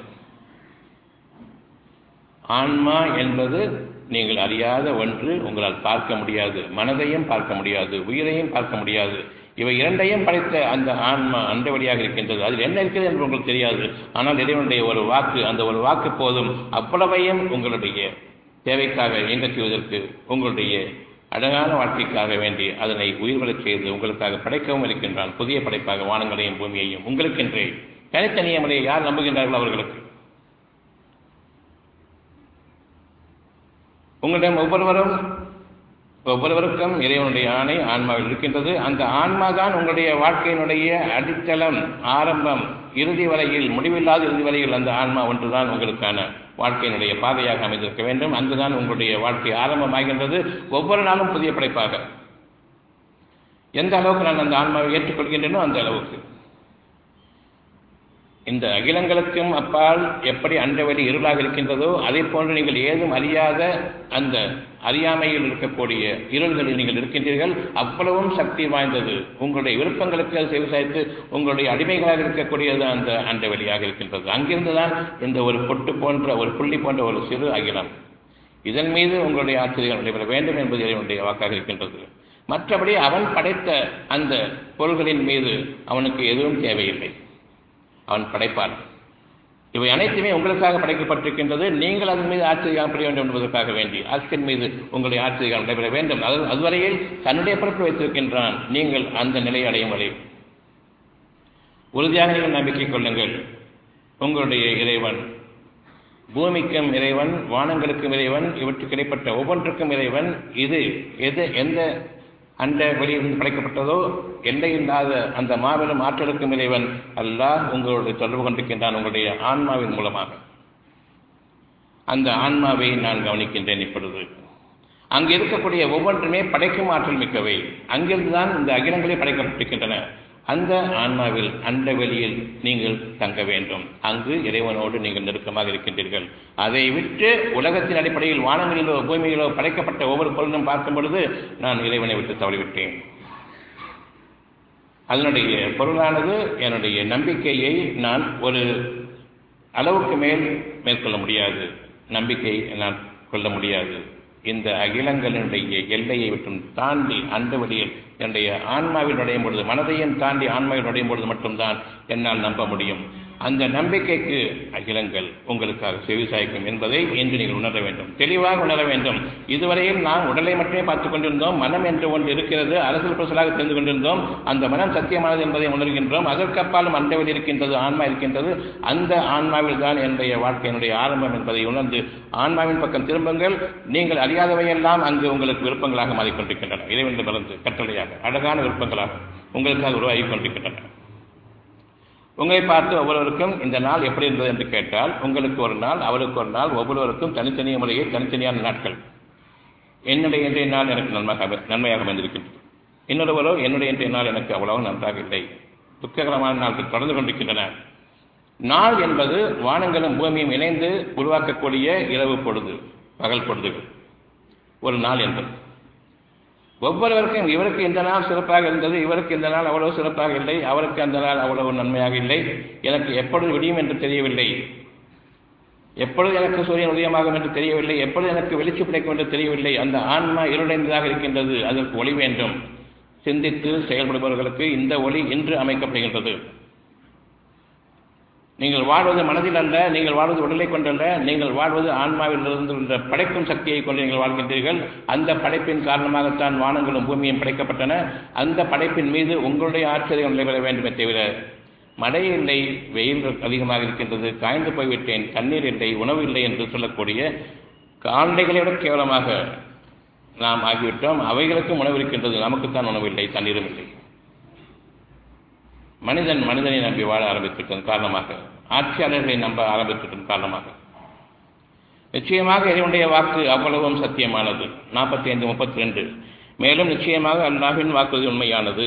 ஆன்மா என்பது நீங்கள் அறியாத ஒன்று உங்களால் பார்க்க முடியாது மனதையும் பார்க்க முடியாது உயிரையும் பார்க்க முடியாது இவை இரண்டையும் படைத்த அந்த ஆன்மா அந்த வழியாக இருக்கின்றது அதில் என்ன இருக்கிறது என்று உங்களுக்கு தெரியாது ஆனால் இறைவனுடைய ஒரு வாக்கு அந்த ஒரு வாக்கு போதும் அவ்வளவையும் உங்களுடைய தேவைக்காக இயங்கச் செய்வதற்கு உங்களுடைய அழகான வாழ்க்கைக்காக வேண்டி அதனை உயிர்வரச் செய்து உங்களுக்காக படைக்கவும் இருக்கின்றான் புதிய படைப்பாக வானங்களையும் பூமியையும் உங்களுக்கென்றே தனித்தனிய முறையை யார் நம்புகின்றார்கள் அவர்களுக்கு உங்களிடம் ஒவ்வொருவரும் ஒவ்வொருவருக்கும் இறைவனுடைய ஆணை ஆன்மாவில் இருக்கின்றது அந்த ஆன்மா தான் உங்களுடைய வாழ்க்கையினுடைய அடித்தளம் ஆரம்பம் இறுதி வரையில் முடிவில்லாத இறுதி வரையில் அந்த ஆன்மா ஒன்றுதான் உங்களுக்கான வாழ்க்கையினுடைய பாதையாக அமைந்திருக்க வேண்டும் அங்குதான் உங்களுடைய வாழ்க்கை ஆரம்பமாகின்றது ஒவ்வொரு நாளும் புதிய படைப்பாக எந்த அளவுக்கு நான் அந்த ஆன்மாவை ஏற்றுக்கொள்கின்றேனோ அந்த அளவுக்கு இந்த அகிலங்களுக்கும் அப்பால் எப்படி அண்டவெளி இருளாக இருக்கின்றதோ அதே போன்று நீங்கள் ஏதும் அறியாத அந்த அறியாமையில் இருக்கக்கூடிய இருள்களில் நீங்கள் இருக்கின்றீர்கள் அவ்வளவும் சக்தி வாய்ந்தது உங்களுடைய விருப்பங்களுக்கு அது விவசாயித்து உங்களுடைய அடிமைகளாக இருக்கக்கூடியது அந்த அண்டவெளியாக இருக்கின்றது அங்கிருந்து தான் இந்த ஒரு பொட்டு போன்ற ஒரு புள்ளி போன்ற ஒரு சிறு அகிலம் இதன் மீது உங்களுடைய ஆச்சரியம் நடைபெற வேண்டும் என்பது இறைவனுடைய வாக்காக இருக்கின்றது மற்றபடி அவன் படைத்த அந்த பொருள்களின் மீது அவனுக்கு எதுவும் தேவையில்லை அவன் படைப்பான் இவை அனைத்துமே உங்களுக்காக படைக்கப்பட்டிருக்கின்றது நீங்கள் அதன் மீது ஆச்சரியம் காணப்பட வேண்டும் என்பதற்காக வேண்டி ஆட்சியின் மீது உங்களுடைய ஆச்சரியம் நடைபெற வேண்டும் அது அதுவரையில் தன்னுடைய பொறுப்பு வைத்திருக்கின்றான் நீங்கள் அந்த நிலையை அடையும் வரை உறுதியாக நீங்கள் நம்பிக்கை கொள்ளுங்கள் உங்களுடைய இறைவன் பூமிக்கும் இறைவன் வானங்களுக்கும் இறைவன் இவற்றுக்கு இடைப்பட்ட ஒவ்வொன்றுக்கும் இறைவன் இது எது எந்த அந்த வெளியிலிருந்து படைக்கப்பட்டதோ எல்லையில்லாத அந்த மாபெரும் ஆற்றலுக்கும் இறைவன் அல்லாஹ் உங்களுடைய தொடர்பு கொண்டிருக்கின்றான் உங்களுடைய ஆன்மாவின் மூலமாக அந்த ஆன்மாவை நான் கவனிக்கின்றேன் இப்பொழுது அங்கு இருக்கக்கூடிய ஒவ்வொன்றுமே படைக்கும் ஆற்றல் மிக்கவை அங்கிருந்துதான் இந்த அகிலங்களே படைக்கப்பட்டிருக்கின்றன அந்த ஆன்மாவில் அந்த வெளியில் நீங்கள் தங்க வேண்டும் அங்கு இறைவனோடு நீங்கள் நெருக்கமாக இருக்கின்றீர்கள் அதை விட்டு உலகத்தின் அடிப்படையில் வானங்களிலோ பூமியிலோ படைக்கப்பட்ட ஒவ்வொரு பொருளும் பார்க்கும் பொழுது நான் இறைவனை விட்டு தவறிவிட்டேன் அதனுடைய பொருளானது என்னுடைய நம்பிக்கையை நான் ஒரு அளவுக்கு மேல் மேற்கொள்ள முடியாது நம்பிக்கை நான் கொள்ள முடியாது இந்த அகிலங்களினுடைய எல்லையை விட்டும் தாண்டி அந்த வழியில் என்னுடைய ஆன்மாவில் நுழையும் பொழுது மனதையும் தாண்டி ஆன்மாவில் நுழையும் பொழுது மட்டும்தான் என்னால் நம்ப முடியும் அந்த நம்பிக்கைக்கு அகிலங்கள் உங்களுக்காக செவி சாய்க்கும் என்பதை இன்று நீங்கள் உணர வேண்டும் தெளிவாக உணர வேண்டும் இதுவரையில் நாம் உடலை மட்டுமே பார்த்துக் கொண்டிருந்தோம் மனம் என்று ஒன்று இருக்கிறது அரசியல் பிரசலாக தெரிந்து கொண்டிருந்தோம் அந்த மனம் சத்தியமானது என்பதை உணர்கின்றோம் அதற்கப்பாலும் அண்டவில் இருக்கின்றது ஆன்மா இருக்கின்றது அந்த ஆன்மாவில் தான் என்னுடைய வாழ்க்கையினுடைய ஆரம்பம் என்பதை உணர்ந்து ஆன்மாவின் பக்கம் திரும்புங்கள் நீங்கள் அறியாதவையெல்லாம் அங்கு உங்களுக்கு விருப்பங்களாக மாறிக்கொண்டிருக்கின்றன இறைவன் மறந்து கட்டளையாக அழகான விருப்பங்களாக உங்களுக்காக உருவாகி கொண்டிருக்கின்றன உங்களை பார்த்து ஒவ்வொருவருக்கும் இந்த நாள் எப்படி இருந்தது என்று கேட்டால் உங்களுக்கு ஒரு நாள் அவருக்கு ஒரு நாள் ஒவ்வொருவருக்கும் தனித்தனிய முறையே தனித்தனியான நாட்கள் என்னுடைய இன்றைய நாள் எனக்கு நன்மையாக நன்மையாக அமைந்திருக்கின்றது இன்னொருவரோ என்னுடைய இன்றைய நாள் எனக்கு அவ்வளவு நன்றாக இல்லை துக்ககரமான நாட்கள் தொடர்ந்து கொண்டிருக்கின்றன நாள் என்பது வானங்களும் பூமியும் இணைந்து உருவாக்கக்கூடிய இரவு பொழுது பகல் பொழுதுகள் ஒரு நாள் என்பது ஒவ்வொருவருக்கும் இவருக்கு இந்த நாள் சிறப்பாக இருந்தது இவருக்கு இந்த நாள் அவ்வளவு சிறப்பாக இல்லை அவருக்கு அந்த நாள் அவ்வளவு நன்மையாக இல்லை எனக்கு எப்பொழுது விடியும் என்று தெரியவில்லை எப்பொழுது எனக்கு சூரியன் உதயமாகும் என்று தெரியவில்லை எப்பொழுது எனக்கு வெளிச்சு கிடைக்கும் என்று தெரியவில்லை அந்த ஆன்மா இருளைந்ததாக இருக்கின்றது அதற்கு ஒளி வேண்டும் சிந்தித்து செயல்படுபவர்களுக்கு இந்த ஒளி இன்று அமைக்கப்படுகின்றது நீங்கள் வாழ்வது மனதில் அல்ல நீங்கள் வாழ்வது உடலை கொண்டல்ல நீங்கள் வாழ்வது ஆன்மாவில் இருந்து படைக்கும் சக்தியை கொண்டு நீங்கள் வாழ்கின்றீர்கள் அந்த படைப்பின் காரணமாகத்தான் வானங்களும் பூமியும் படைக்கப்பட்டன அந்த படைப்பின் மீது உங்களுடைய ஆச்சரியம் நிலைபெற வேண்டுமே தவிர மழை இல்லை வெயில் அதிகமாக இருக்கின்றது காய்ந்து போய்விட்டேன் தண்ணீர் இல்லை உணவு இல்லை என்று சொல்லக்கூடிய கால்நடைகளை விட கேவலமாக நாம் ஆகிவிட்டோம் அவைகளுக்கும் உணவு இருக்கின்றது நமக்குத்தான் உணவு இல்லை தண்ணீரும் இல்லை மனிதன் மனிதனை நம்பி வாழ ஆரம்பித்திருக்கும் காரணமாக ஆட்சியாளர்களை நம்ப ஆரம்பித்திருக்கும் காரணமாக நிச்சயமாக இறைவனுடைய வாக்கு அவ்வளவும் சத்தியமானது நாற்பத்தி ஐந்து முப்பத்தி ரெண்டு மேலும் நிச்சயமாக அல்லாஹின் வாக்குறுதி உண்மையானது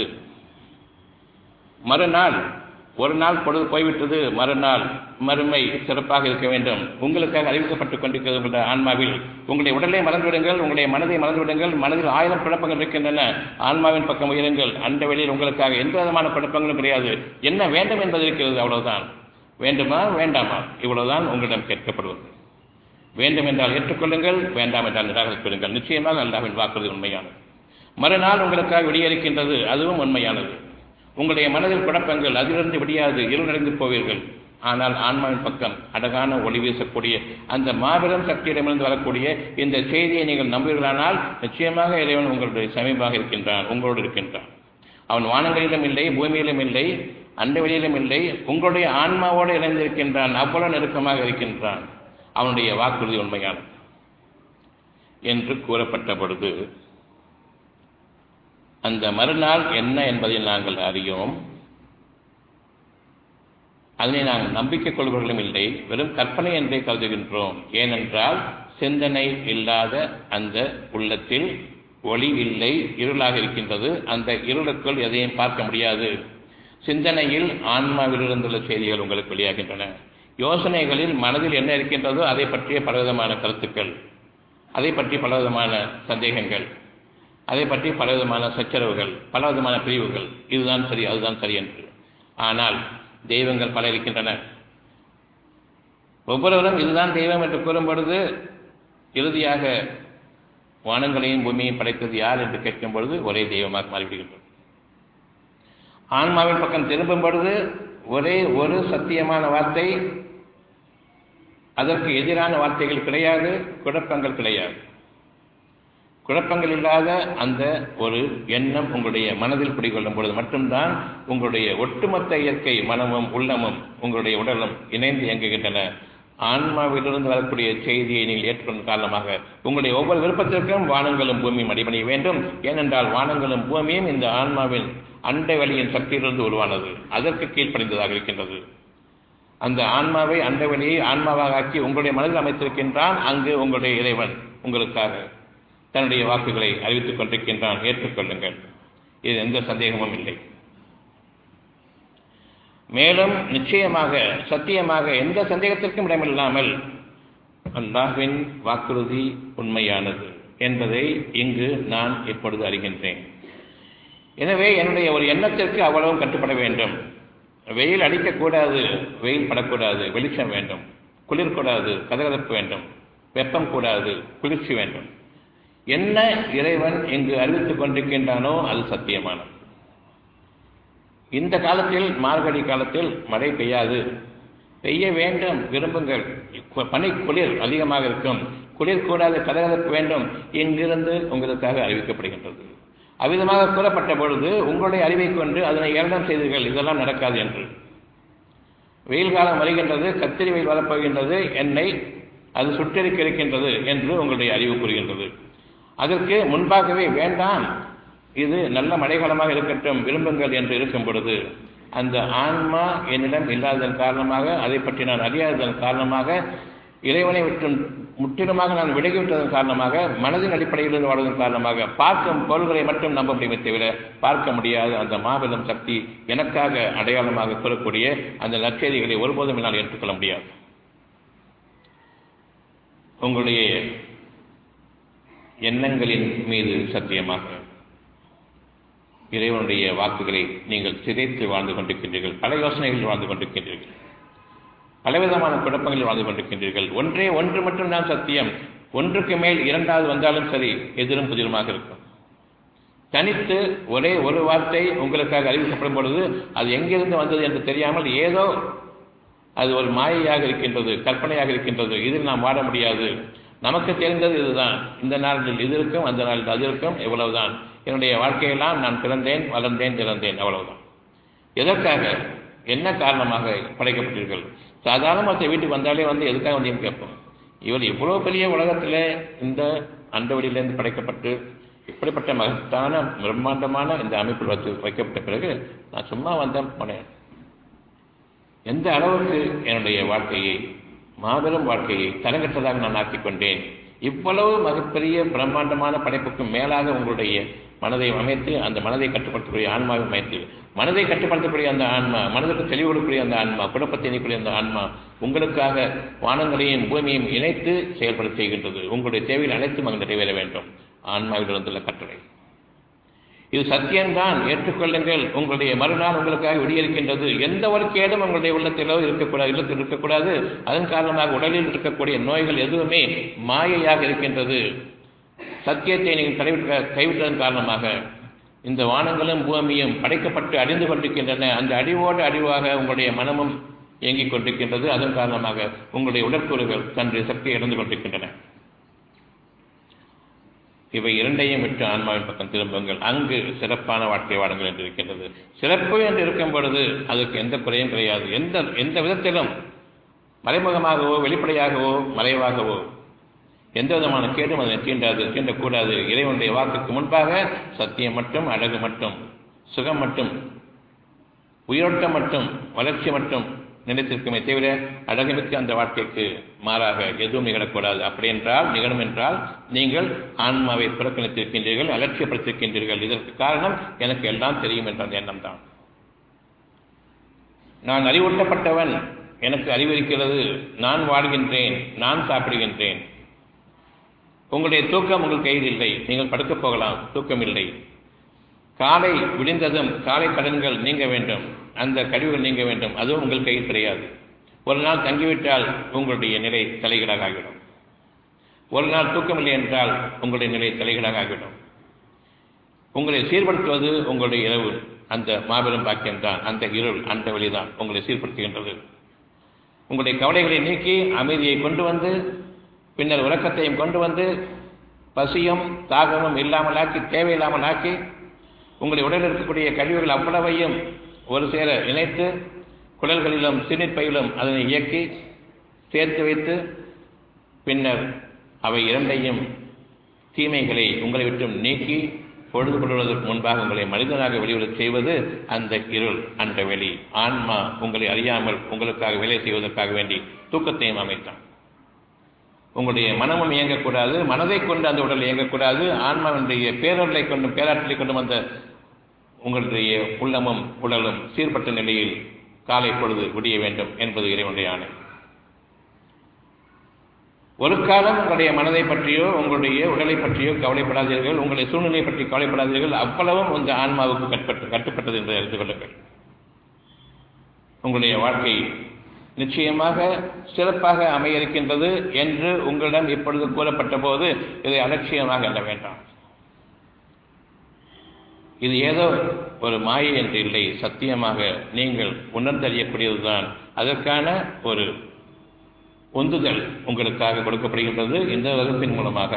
மறுநாள் ஒரு நாள் பொழுது போய்விட்டது மறுநாள் மறுமை சிறப்பாக இருக்க வேண்டும் உங்களுக்காக அறிவிக்கப்பட்டுக் கொண்டிருக்கிறது உங்களுடைய ஆன்மாவில் உங்களுடைய உடலை மறந்துவிடுங்கள் உங்களுடைய மனதை மறந்துவிடுங்கள் மனதில் ஆயிரம் குழப்பங்கள் இருக்கின்றன ஆன்மாவின் பக்கம் உயருங்கள் அந்த வெளியில் உங்களுக்காக எந்த விதமான குழப்பங்களும் கிடையாது என்ன வேண்டும் என்பது இருக்கிறது அவ்வளவுதான் வேண்டுமா வேண்டாமா இவ்வளவுதான் உங்களிடம் கேட்கப்படுவது வேண்டும் என்றால் ஏற்றுக்கொள்ளுங்கள் வேண்டாம் என்றால் நிராகரித்துவிடுங்கள் நிச்சயமாக அல்லாவின் வாக்குறுதி உண்மையானது மறுநாள் உங்களுக்காக விடியளிக்கின்றது அதுவும் உண்மையானது உங்களுடைய மனதில் குழப்பங்கள் அதிலிருந்து விடியாது இருளடைந்து போவீர்கள் ஆனால் ஆன்மாவின் பக்கம் அழகான ஒளி வீசக்கூடிய அந்த மாபெரும் சக்தியிடமிருந்து வரக்கூடிய இந்த செய்தியை நீங்கள் நம்புவீர்களானால் நிச்சயமாக இறைவன் உங்களுடைய சமீபமாக இருக்கின்றான் உங்களோடு இருக்கின்றான் அவன் வானங்களிலும் இல்லை பூமியிலும் இல்லை அண்ட வெளியிலும் இல்லை உங்களுடைய ஆன்மாவோடு இணைந்திருக்கின்றான் அவ்வளவு நெருக்கமாக இருக்கின்றான் அவனுடைய வாக்குறுதி உண்மையானது என்று கூறப்பட்ட பொழுது அந்த மறுநாள் என்ன என்பதை நாங்கள் அறியோம் அதனை நாங்கள் நம்பிக்கை கொள்வர்களும் இல்லை வெறும் கற்பனை என்றே கருதுகின்றோம் ஏனென்றால் சிந்தனை இல்லாத அந்த உள்ளத்தில் ஒளி இல்லை இருளாக இருக்கின்றது அந்த இருளுக்குள் எதையும் பார்க்க முடியாது சிந்தனையில் ஆன்மாவிலிருந்துள்ள செய்திகள் உங்களுக்கு வெளியாகின்றன யோசனைகளில் மனதில் என்ன இருக்கின்றதோ அதை பற்றிய பலவிதமான கருத்துக்கள் அதை பற்றி பலவிதமான சந்தேகங்கள் அதை பற்றி பலவிதமான சச்சரவுகள் பலவிதமான பிரிவுகள் இதுதான் சரி அதுதான் சரி என்று ஆனால் தெய்வங்கள் பல இருக்கின்றன ஒவ்வொருவரும் இதுதான் தெய்வம் என்று கூறும் பொழுது இறுதியாக வானங்களையும் பூமியையும் படைத்தது யார் என்று கேட்கும் பொழுது ஒரே தெய்வமாக மாறிவிடுகின்றது ஆன்மாவின் பக்கம் திரும்பும் பொழுது ஒரே ஒரு சத்தியமான வார்த்தை அதற்கு எதிரான வார்த்தைகள் கிடையாது குழப்பங்கள் கிடையாது குழப்பங்கள் இல்லாத அந்த ஒரு எண்ணம் உங்களுடைய மனதில் குடிகொள்ளும் பொழுது மட்டும்தான் உங்களுடைய ஒட்டுமொத்த இயற்கை மனமும் உள்ளமும் உங்களுடைய உடலும் இணைந்து இயங்குகின்றன ஆன்மாவிலிருந்து வரக்கூடிய செய்தியை நீங்கள் ஏற்றுக்கொண்ட காரணமாக உங்களுடைய ஒவ்வொரு விருப்பத்திற்கும் வானங்களும் பூமியும் அடிபணிய வேண்டும் ஏனென்றால் வானங்களும் பூமியும் இந்த ஆன்மாவின் அண்டை வழியின் சக்தியிலிருந்து உருவானது அதற்கு கீழ்ப்படைந்ததாக இருக்கின்றது அந்த ஆன்மாவை அண்டை வழியை ஆன்மாவாக ஆக்கி உங்களுடைய மனதில் அமைத்திருக்கின்றான் அங்கு உங்களுடைய இறைவன் உங்களுக்காக தன்னுடைய வாக்குகளை அறிவித்துக் கொண்டிருக்கின்றான் ஏற்றுக்கொள்ளுங்கள் இது எந்த சந்தேகமும் இல்லை மேலும் நிச்சயமாக சத்தியமாக எந்த சந்தேகத்திற்கும் இடமில்லாமல் அல்லாஹ்வின் வாக்குறுதி உண்மையானது என்பதை இங்கு நான் இப்பொழுது அறிகின்றேன் எனவே என்னுடைய ஒரு எண்ணத்திற்கு அவ்வளவும் கட்டுப்பட வேண்டும் வெயில் அடிக்கக்கூடாது வெயில் படக்கூடாது வெளிச்சம் வேண்டும் குளிர் கூடாது கதகதப்பு வேண்டும் வெப்பம் கூடாது குளிர்ச்சி வேண்டும் என்ன இறைவன் இங்கு அறிவித்துக் கொண்டிருக்கின்றானோ அது சத்தியமானது இந்த காலத்தில் மார்கழி காலத்தில் மழை பெய்யாது பெய்ய வேண்டும் விரும்புங்கள் பனி குளிர் அதிகமாக இருக்கும் குளிர் கூடாது கதகதப்பு வேண்டும் இங்கிருந்து உங்களுக்காக அறிவிக்கப்படுகின்றது அவ்விதமாக கூறப்பட்ட பொழுது உங்களுடைய அறிவை கொண்டு அதனை ஏளனம் செய்தீர்கள் இதெல்லாம் நடக்காது என்று வெயில் காலம் வருகின்றது கத்திரி வெயில் வரப்போகின்றது என்னை அது சுட்டெரிக்க இருக்கின்றது என்று உங்களுடைய அறிவு கூறுகின்றது அதற்கு முன்பாகவே வேண்டாம் இது நல்ல மழைக்காலமாக இருக்கட்டும் விரும்புங்கள் என்று இருக்கும் பொழுது அந்த ஆன்மா என்னிடம் இல்லாததன் காரணமாக அதை பற்றி நான் அறியாததன் காரணமாக இறைவனை விட்டு முற்றிலுமாக நான் விலகிவிட்டதன் காரணமாக மனதின் அடிப்படையில் வாழ்வதன் காரணமாக பார்க்கும் பொருள்களை மட்டும் நம்ப முடியுமே தவிர பார்க்க முடியாத அந்த மாபெரும் சக்தி எனக்காக அடையாளமாக கூறக்கூடிய அந்த நற்செய்திகளை ஒருபோதும் என்னால் ஏற்றுக்கொள்ள முடியாது உங்களுடைய எண்ணங்களின் மீது சத்தியமாக இறைவனுடைய வாக்குகளை நீங்கள் சிதைத்து வாழ்ந்து கொண்டிருக்கின்றீர்கள் பல யோசனைகளில் வாழ்ந்து கொண்டிருக்கின்றீர்கள் பலவிதமான குழப்பங்களில் வாழ்ந்து கொண்டிருக்கின்றீர்கள் ஒன்றே ஒன்று மட்டும் தான் சத்தியம் ஒன்றுக்கு மேல் இரண்டாவது வந்தாலும் சரி எதிரும் புதிருமாக இருக்கும் தனித்து ஒரே ஒரு வார்த்தை உங்களுக்காக அறிவிக்கப்படும் பொழுது அது எங்கிருந்து வந்தது என்று தெரியாமல் ஏதோ அது ஒரு மாயையாக இருக்கின்றது கற்பனையாக இருக்கின்றது இதில் நாம் வாழ முடியாது நமக்கு தெரிந்தது இதுதான் இந்த நாளில் இது இருக்கும் அந்த நாளில் அது இருக்கும் எவ்வளவுதான் என்னுடைய வாழ்க்கையெல்லாம் நான் பிறந்தேன் வளர்ந்தேன் இறந்தேன் அவ்வளவுதான் எதற்காக என்ன காரணமாக படைக்கப்பட்டீர்கள் சாதாரண ஒருத்தர் வீட்டுக்கு வந்தாலே வந்து எதுக்காக வந்து கேட்போம் இவர் இவ்வளோ பெரிய உலகத்தில் இந்த அண்டவெளியிலேருந்து படைக்கப்பட்டு இப்படிப்பட்ட மகத்தான பிரம்மாண்டமான இந்த அமைப்பில் வச்சு வைக்கப்பட்ட பிறகு நான் சும்மா வந்தேன் போனேன் எந்த அளவுக்கு என்னுடைய வாழ்க்கையை மாபெரும் வாழ்க்கையை தரங்கற்றதாக நான் ஆக்கிக் கொண்டேன் இவ்வளவு மிகப்பெரிய பிரம்மாண்டமான படைப்புக்கு மேலாக உங்களுடைய மனதை அமைத்து அந்த மனதை கட்டுப்படுத்தக்கூடிய ஆன்மாவை அமைத்து மனதை கட்டுப்படுத்தக்கூடிய அந்த ஆன்மா மனதுக்கு தெளிவு கொடுக்கக்கூடிய அந்த ஆன்மா குழப்பத்தை நீக்கக்கூடிய அந்த ஆன்மா உங்களுக்காக வானங்களையும் பூமியையும் இணைத்து செயல்பட செய்கின்றது உங்களுடைய தேவையில் அனைத்தும் அங்கு நிறைவேற வேண்டும் ஆன்மாவில் வந்துள்ள கட்டளை இது சத்தியம்தான் ஏற்றுக்கொள்ளுங்கள் உங்களுடைய மறுநாள் உங்களுக்காக விடியிருக்கின்றது எந்த ஒரு கேடும் உங்களுடைய உள்ளத்திலோ இருக்கக்கூடாது இல்லத்தில் இருக்கக்கூடாது அதன் காரணமாக உடலில் இருக்கக்கூடிய நோய்கள் எதுவுமே மாயையாக இருக்கின்றது சத்தியத்தை நீங்கள் கைவிட்ட கைவிட்டதன் காரணமாக இந்த வானங்களும் பூமியும் படைக்கப்பட்டு அழிந்து கொண்டிருக்கின்றன அந்த அடிவோடு அடிவாக உங்களுடைய மனமும் இயங்கிக் கொண்டிருக்கின்றது அதன் காரணமாக உங்களுடைய உடற்கூறுகள் தன்னுடைய சக்தியை இழந்து கொண்டிருக்கின்றன இவை இரண்டையும் விட்டு ஆன்மாவின் பக்கம் திரும்புங்கள் அங்கு சிறப்பான வாழ்க்கை வாடுங்கள் என்று இருக்கின்றது சிறப்பு என்று இருக்கும் பொழுது அதுக்கு எந்த குறையும் கிடையாது எந்த எந்த விதத்திலும் மறைமுகமாகவோ வெளிப்படையாகவோ மறைவாகவோ எந்த விதமான கேடும் அதனை தீண்டாது தீண்டக்கூடாது இறைவனுடைய வாக்குக்கு முன்பாக சத்தியம் மட்டும் அழகு மட்டும் சுகம் மட்டும் உயிரோட்டம் மட்டும் வளர்ச்சி மட்டும் நினைத்திருக்குமே தவிர அழகுமிக்க அந்த வாழ்க்கைக்கு மாறாக எதுவும் நிகழக்கூடாது அப்படி என்றால் நிகழும் என்றால் நீங்கள் ஆன்மாவை புறக்கணித்திருக்கின்றீர்கள் அலட்சியப்படுத்திருக்கின்றீர்கள் இதற்கு காரணம் எனக்கு எல்லாம் தெரியும் என்ற அந்த எண்ணம் தான் நான் அறிவூட்டப்பட்டவன் எனக்கு அறிவிருக்கிறது நான் வாழ்கின்றேன் நான் சாப்பிடுகின்றேன் உங்களுடைய தூக்கம் உங்கள் கையில் இல்லை நீங்கள் படுக்கப் போகலாம் தூக்கம் இல்லை காலை விடிந்ததும் காலை கடன்கள் நீங்க வேண்டும் அந்த கழிவுகள் நீங்க வேண்டும் அதுவும் உங்கள் கையில் கிடையாது ஒரு நாள் தங்கிவிட்டால் உங்களுடைய நிலை தலைகீழாக ஆகிவிடும் ஒரு நாள் தூக்கமில்லை என்றால் உங்களுடைய நிலை தலைகீழாக ஆகிவிடும் உங்களை சீர்படுத்துவது உங்களுடைய இரவு அந்த மாபெரும் பாக்கியம்தான் அந்த இருள் அந்த வழிதான் உங்களை சீர்படுத்துகின்றது உங்களுடைய கவலைகளை நீக்கி அமைதியை கொண்டு வந்து பின்னர் உறக்கத்தையும் கொண்டு வந்து பசியும் தாகமும் இல்லாமல் ஆக்கி தேவையில்லாமல் ஆக்கி உங்களுடைய உடலில் இருக்கக்கூடிய கழிவுகள் அவ்வளவையும் ஒரு சேர இணைத்து குடல்களிலும் சிறுநீர்ப்பையிலும் அதனை இயக்கி சேர்த்து வைத்து பின்னர் அவை இரண்டையும் தீமைகளை உங்களை விட்டும் நீக்கி பொழுது கொள்வதற்கு முன்பாக உங்களை மனிதனாக வெளியுறச் செய்வது அந்த இருள் அந்த வெளி ஆன்மா உங்களை அறியாமல் உங்களுக்காக வேலை செய்வதற்காக வேண்டி தூக்கத்தையும் அமைத்தான் உங்களுடைய மனமும் இயங்கக்கூடாது மனதை கொண்டு அந்த உடல் இயங்கக்கூடாது ஆன்மாவினுடைய பேரொருளை கொண்டும் பேராற்றலை கொண்டும் அந்த உங்களுடைய உள்ளமும் உடலும் சீர்பட்ட நிலையில் காலை பொழுது விடிய வேண்டும் என்பது இறைவனுடைய ஆணை ஒரு காலம் உங்களுடைய மனதை பற்றியோ உங்களுடைய உடலை பற்றியோ கவலைப்படாதீர்கள் உங்களுடைய சூழ்நிலை பற்றி கவலைப்படாதீர்கள் அவ்வளவும் இந்த ஆன்மாவுக்கு கட்டுப்பட்டு கட்டுப்பட்டது என்று அறிந்து கொள்ளுங்கள் உங்களுடைய வாழ்க்கை நிச்சயமாக சிறப்பாக அமைய இருக்கின்றது என்று உங்களிடம் இப்பொழுது கூறப்பட்ட போது இதை அலட்சியமாக எண்ண வேண்டாம் இது ஏதோ ஒரு மாயை என்று இல்லை சத்தியமாக நீங்கள் உணர்ந்தறியக்கூடியதுதான் அதற்கான ஒரு உந்துதல் உங்களுக்காக கொடுக்கப்படுகின்றது இந்த வகுப்பின் மூலமாக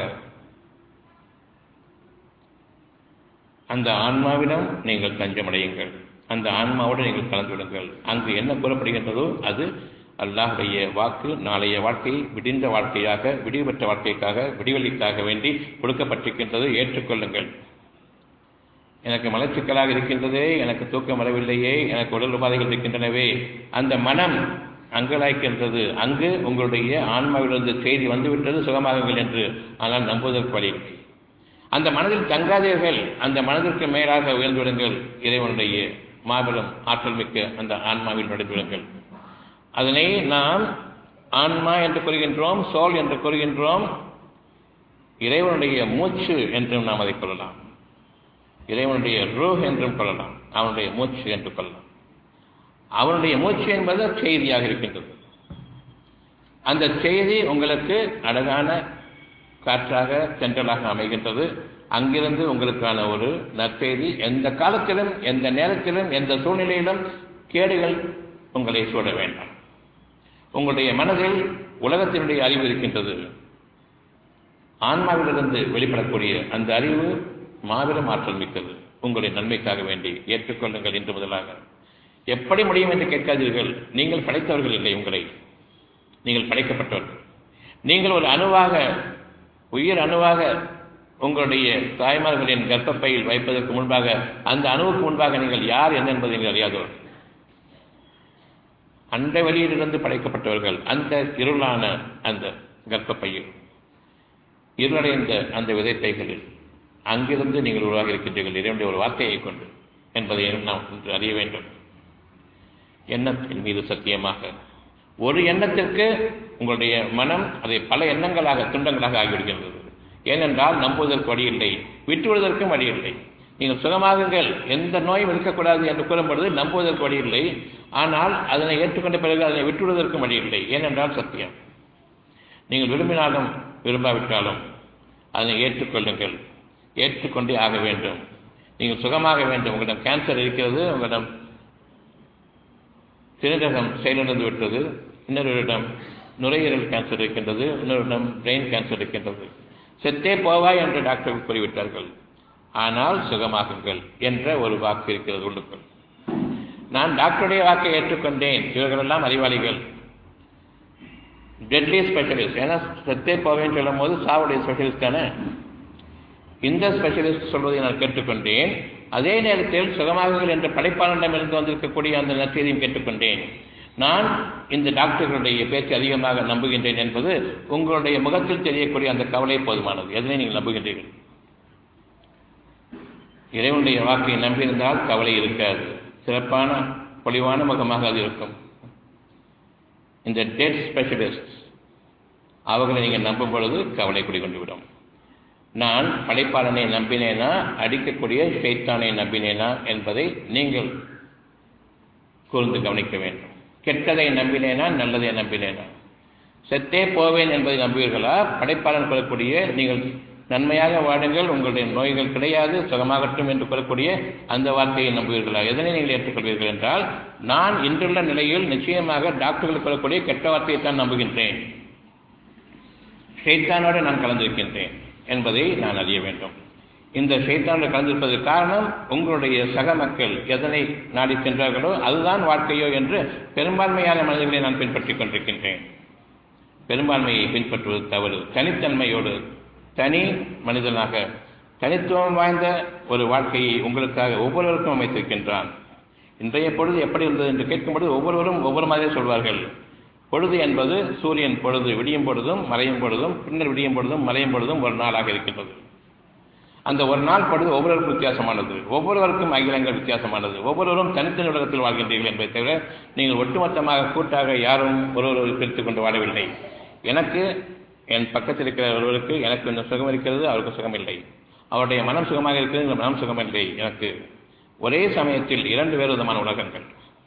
அந்த ஆன்மாவிடம் நீங்கள் தஞ்சமடையுங்கள் அந்த ஆன்மாவோடு நீங்கள் கலந்து விடுங்கள் அங்கு என்ன கூறப்படுகின்றதோ அது அல்லாஹுடைய வாக்கு நாளைய வாழ்க்கை விடிந்த வாழ்க்கையாக விடிவுபெற்ற வாழ்க்கைக்காக விடிவெளிக்காக வேண்டி கொடுக்கப்பட்டிருக்கின்றது ஏற்றுக்கொள்ளுங்கள் எனக்கு மலச்சிக்கலாக இருக்கின்றதே எனக்கு தூக்கம் வரவில்லையே எனக்கு உடல் உபாதைகள் இருக்கின்றனவே அந்த மனம் அங்கலாய்க்கின்றது அங்கு உங்களுடைய ஆன்மாவிலிருந்து செய்தி வந்துவிட்டது சுகமாகுங்கள் என்று ஆனால் நம்புவதற்கு வழி இல்லை அந்த மனதில் தங்காதீர்கள் அந்த மனதிற்கு மேலாக உயர்ந்துவிடுங்கள் இறைவனுடைய மாபெரும் ஆற்றல் மிக்க அந்த ஆன்மாவில் நடைபெறுங்கள் அதனை நாம் ஆன்மா என்று கூறுகின்றோம் சோல் என்று கூறுகின்றோம் இறைவனுடைய மூச்சு என்றும் நாம் அதை கொள்ளலாம் இறைவனுடைய ரூஹ் என்றும் கொள்ளலாம் அவனுடைய மூச்சு என்று கொள்ளலாம் அவனுடைய மூச்சு என்பது செய்தியாக இருக்கின்றது அந்த செய்தி உங்களுக்கு அழகான காற்றாக தென்றலாக அமைகின்றது அங்கிருந்து உங்களுக்கான ஒரு நற்செய்தி எந்த காலத்திலும் எந்த நேரத்திலும் எந்த சூழ்நிலையிலும் கேடுகள் உங்களை சூட வேண்டாம் உங்களுடைய மனதில் உலகத்தினுடைய அறிவு இருக்கின்றது ஆன்மாவிலிருந்து வெளிப்படக்கூடிய அந்த அறிவு மாபெரும் ஆற்றல் மிக்கது உங்களுடைய நன்மைக்காக வேண்டி ஏற்றுக்கொள்ளுங்கள் என்று முதலாக எப்படி முடியும் என்று கேட்காதீர்கள் நீங்கள் படைத்தவர்கள் இல்லை உங்களை நீங்கள் படைக்கப்பட்டவர்கள் நீங்கள் ஒரு அணுவாக உயிர் அணுவாக உங்களுடைய தாய்மார்களின் கர்ப்பப்பையில் வைப்பதற்கு முன்பாக அந்த அணுவுக்கு முன்பாக நீங்கள் யார் என்ன என்பதை நீங்கள் அறியாதவர்கள் அந்த வெளியிலிருந்து படைக்கப்பட்டவர்கள் அந்த இருளான அந்த கர்ப்பப்பையில் இருளடைந்த அந்த விதைப்பைகளில் அங்கிருந்து நீங்கள் உருவாக இருக்கின்றீர்கள் இறைவனுடைய ஒரு வார்த்தையை கொண்டு என்பதை நாம் இன்று அறிய வேண்டும் எண்ணத்தின் மீது சத்தியமாக ஒரு எண்ணத்திற்கு உங்களுடைய மனம் அதை பல எண்ணங்களாக துண்டங்களாக ஆகிவிடுகின்றது ஏனென்றால் நம்புவதற்கு வழி இல்லை விட்டுவிடுவதற்கும் வழி இல்லை நீங்கள் சுகமாகுங்கள் எந்த நோயும் இருக்கக்கூடாது என்று கூறும்பொழுது நம்புவதற்கு வழி இல்லை ஆனால் அதனை ஏற்றுக்கொண்ட பிறகு அதனை விட்டுவிடுவதற்கும் வழி இல்லை ஏனென்றால் சத்தியம் நீங்கள் விரும்பினாலும் விரும்பாவிட்டாலும் அதனை ஏற்றுக்கொள்ளுங்கள் ஏற்றுக்கொண்டே ஆக வேண்டும் நீங்கள் சுகமாக வேண்டும் உங்களிடம் கேன்சர் இருக்கிறது உங்களிடம் சிறுநகம் செயலிழந்து விட்டது இன்னொருவரிடம் நுரையீரல் கேன்சர் இருக்கின்றது இன்னொருடம் பிரெயின் கேன்சர் இருக்கின்றது செத்தே போவாய் என்று டாக்டர்கள் கூறிவிட்டார்கள் ஆனால் சுகமாகுங்கள் என்ற ஒரு வாக்கு இருக்கிறது உள்ளுக்குள் நான் டாக்டருடைய வாக்கை ஏற்றுக்கொண்டேன் இவர்களெல்லாம் அறிவாளிகள் டெட்லி ஸ்பெஷலிஸ்ட் ஏன்னா செத்தே போவேன்னு சொல்லும் போது சாவுடைய ஸ்பெஷலிஸ்ட் தானே இந்த ஸ்பெஷலிஸ்ட் சொல்வதை நான் கேட்டுக்கொண்டேன் அதே நேரத்தில் சுகமாகுங்கள் என்ற படைப்பாளரிடமிருந்து வந்திருக்கக்கூடிய அந்த நற்செய்தியும் கேட்டுக்கொண்டேன் நான் இந்த டாக்டர்களுடைய பேச்சு அதிகமாக நம்புகின்றேன் என்பது உங்களுடைய முகத்தில் தெரியக்கூடிய அந்த கவலை போதுமானது எதனை நீங்கள் நம்புகின்றீர்கள் இறைவனுடைய வாக்கை நம்பியிருந்தால் கவலை இருக்காது சிறப்பான பொலிவான முகமாக அது இருக்கும் இந்த டெட் ஸ்பெஷலிஸ்ட் அவர்களை நீங்கள் நம்பும் பொழுது கவலை குடிகொண்டுவிடும் நான் படைப்பாளனை நம்பினேனா அடிக்கக்கூடிய ஷைத்தானை நம்பினேனா என்பதை நீங்கள் கூர்ந்து கவனிக்க வேண்டும் கெட்டதை நம்பினேனா நல்லதை நம்பினேனா செத்தே போவேன் என்பதை நம்புவீர்களா படைப்பாளன் கூறக்கூடிய நீங்கள் நன்மையாக வாடுங்கள் உங்களுடைய நோய்கள் கிடையாது சுகமாகட்டும் என்று கூறக்கூடிய அந்த வார்த்தையை நம்புவீர்களா எதனை நீங்கள் ஏற்றுக்கொள்வீர்கள் என்றால் நான் இன்றுள்ள நிலையில் நிச்சயமாக டாக்டர்கள் கூறக்கூடிய கெட்ட வார்த்தையை தான் நம்புகின்றேன் ஷைத்தானோடு நான் கலந்திருக்கின்றேன் என்பதை நான் அறிய வேண்டும் இந்த ஷைத்தானோடு கலந்திருப்பதற்கு காரணம் உங்களுடைய சக மக்கள் எதனை நாடி சென்றார்களோ அதுதான் வாழ்க்கையோ என்று பெரும்பான்மையான மனிதர்களை நான் பின்பற்றிக் கொண்டிருக்கின்றேன் பெரும்பான்மையை பின்பற்றுவது தவறு தனித்தன்மையோடு தனி மனிதனாக தனித்துவம் வாய்ந்த ஒரு வாழ்க்கையை உங்களுக்காக ஒவ்வொருவருக்கும் அமைத்திருக்கின்றான் இன்றைய பொழுது எப்படி இருந்தது என்று கேட்கும்பொழுது ஒவ்வொருவரும் ஒவ்வொரு மாதிரி சொல்வார்கள் பொழுது என்பது சூரியன் பொழுது விடியும் பொழுதும் மறையும் பொழுதும் பின்னர் விடியும் பொழுதும் மறையும் பொழுதும் ஒரு நாளாக இருக்கின்றது அந்த ஒரு நாள் பொழுது ஒவ்வொருவருக்கும் வித்தியாசமானது ஒவ்வொருவருக்கும் அகிலங்கள் வித்தியாசமானது ஒவ்வொருவரும் தனித்தனி உலகத்தில் வாழ்கின்றீர்கள் என்பதை தவிர நீங்கள் ஒட்டுமொத்தமாக கூட்டாக யாரும் ஒருவரை பிரித்துக் கொண்டு வாழவில்லை எனக்கு என் பக்கத்தில் இருக்கிற ஒருவருக்கு எனக்கு இந்த சுகம் இருக்கிறது அவருக்கு சுகம் இல்லை அவருடைய மனம் சுகமாக இருக்கிறது இந்த மனம் சுகமில்லை எனக்கு ஒரே சமயத்தில் இரண்டு வேறு விதமான உலகங்கள்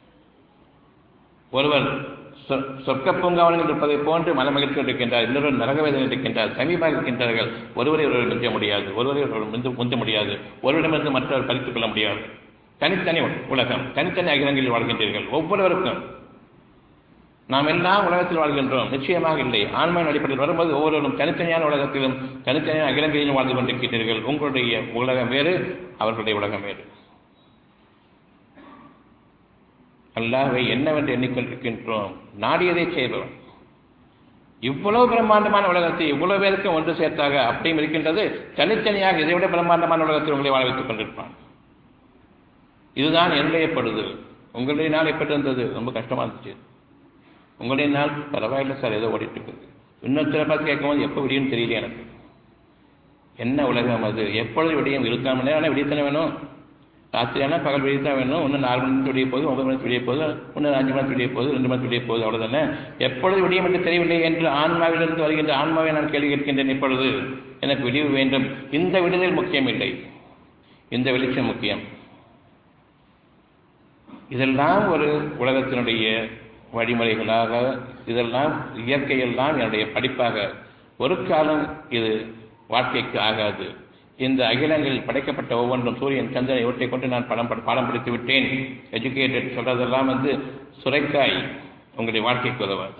ஒருவர் சொர்க்க பூங்காவனங்கள் இருப்பதை போன்று மனமகிழ்ச்சி இருக்கின்றார் இன்னொரு நரகவேதனை இருக்கின்றார் சமீபமாக இருக்கின்றார்கள் ஒருவரை ஒருவர் மிஞ்ச முடியாது ஒருவரை ஒருவர் முந்த முந்த முடியாது ஒருவரிடமிருந்து மற்றவர் பறித்துக் கொள்ள முடியாது தனித்தனி உலகம் தனித்தனி அகிலங்களில் வாழ்கின்றீர்கள் ஒவ்வொருவருக்கும் நாம் எல்லாம் உலகத்தில் வாழ்கின்றோம் நிச்சயமாக இல்லை ஆன்மையின் அடிப்படையில் வரும்போது ஒவ்வொருவரும் தனித்தனியான உலகத்திலும் தனித்தனியான அகிலங்களிலும் வாழ்ந்து கொண்டிருக்கின்றீர்கள் உங்களுடைய உலகம் வேறு அவர்களுடைய உலகம் வேறு அல்லாஹை என்னவென்று எண்ணிக்கொண்டிருக்கின்றோம் நாடியதை செய்தோம் இவ்வளவு பிரம்மாண்டமான உலகத்தை இவ்வளவு பேருக்கு ஒன்று சேர்த்தாக அப்படியும் இருக்கின்றது தனித்தனியாக இதைவிட பிரம்மாண்டமான உலகத்தில் உங்களை வாழ வைத்துக் கொண்டிருப்பான் இதுதான் என்னுடைய பொழுது உங்களுடைய நாள் எப்படி இருந்தது ரொம்ப கஷ்டமா இருந்துச்சு உங்களுடைய நாள் பரவாயில்லை சார் ஏதோ ஓடிட்டு இருக்குது இன்னொருத்தரை பார்த்து கேட்கும்போது எப்போ விடியும் தெரியல எனக்கு என்ன உலகம் அது எப்பொழுது விடியும் இருக்காம மணி நேரம் ஆனால் விடியத்தானே வேணும் ராத்திரி ஆனால் பகல் விடிய தான் வேணும் ஒன்று நாலு மணிக்கு விடிய போகுது ஒன்பது மணிக்கு விடிய போகுது ஒன்று அஞ்சு மணிக்கு விடிய போகுது ரெண்டு மணிக்கு விடிய போகுது அவ்வளோதானே எப்பொழுது விடியும் என்று தெரியவில்லை என்று ஆன்மாவிலிருந்து வருகின்ற ஆன்மாவை நான் கேள்வி கேட்கின்றேன் இப்பொழுது எனக்கு விடிவு வேண்டும் இந்த விடுதல் முக்கியம் இல்லை இந்த வெளிச்சம் முக்கியம் இதெல்லாம் ஒரு உலகத்தினுடைய வழிமுறைகளாக இதெல்லாம் இயற்கையெல்லாம் என்னுடைய படிப்பாக ஒரு காலம் இது வாழ்க்கைக்கு ஆகாது இந்த அகிலங்களில் படைக்கப்பட்ட ஒவ்வொன்றும் சூரியன் சந்திரன் இவற்றை கொண்டு நான் படம் பாடம் படித்து விட்டேன் எஜுகேட்டட் சொல்றதெல்லாம் வந்து சுரைக்காய் உங்களுடைய வாழ்க்கைக்கு உதவாது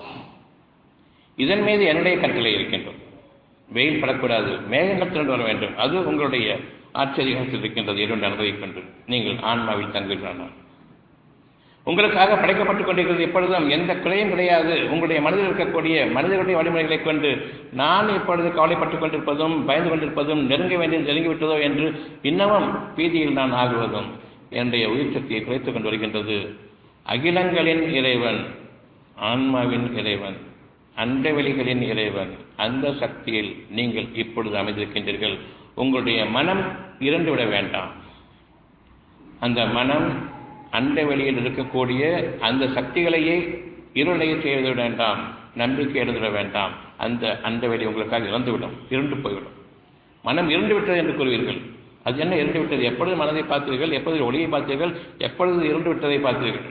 இதன் மீது என்னுடைய கட்டளை இருக்கின்றது வெயில் படக்கூடாது மேகங்கள் வர வேண்டும் அது உங்களுடைய ஆச்சரியத்தில் இருக்கின்றது இரண்டு அனுபவிக் கொண்டு நீங்கள் ஆன்மாவில் தங்குகிறானால் உங்களுக்காக படைக்கப்பட்டுக் கொண்டிருக்கிறது எப்பொழுதும் எந்த குறையும் கிடையாது உங்களுடைய மனதில் இருக்கக்கூடிய மனிதர்களுடைய வழிமுறைகளை கொண்டு நான் இப்பொழுது கவலைப்பட்டுக் கொண்டிருப்பதும் பயந்து கொண்டிருப்பதும் நெருங்க வேண்டியது நெருங்கிவிட்டதோ என்று இன்னமும் பீதியில் நான் ஆகுவதும் என்னுடைய உயிர் சக்தியை குறைத்துக் கொண்டு வருகின்றது அகிலங்களின் இறைவன் ஆன்மாவின் இறைவன் அண்டவெளிகளின் இறைவன் அந்த சக்தியில் நீங்கள் இப்பொழுது அமைந்திருக்கின்றீர்கள் உங்களுடைய மனம் இறந்து விட வேண்டாம் அந்த மனம் அண்ட வெளியில் இருக்கக்கூடிய அந்த சக்திகளையே இருளையை செய்து விட வேண்டாம் நம்பிக்கை எழுதிட வேண்டாம் அந்த அண்ட வெளி உங்களுக்காக இறந்துவிடும் இருண்டு போய்விடும் மனம் இருண்டு விட்டது என்று கூறுவீர்கள் அது என்ன இருண்டு விட்டது எப்பொழுது மனதை பார்த்தீர்கள் எப்பொழுது ஒளியை பார்த்தீர்கள் எப்பொழுது இருண்டு விட்டதை பார்த்தீர்கள்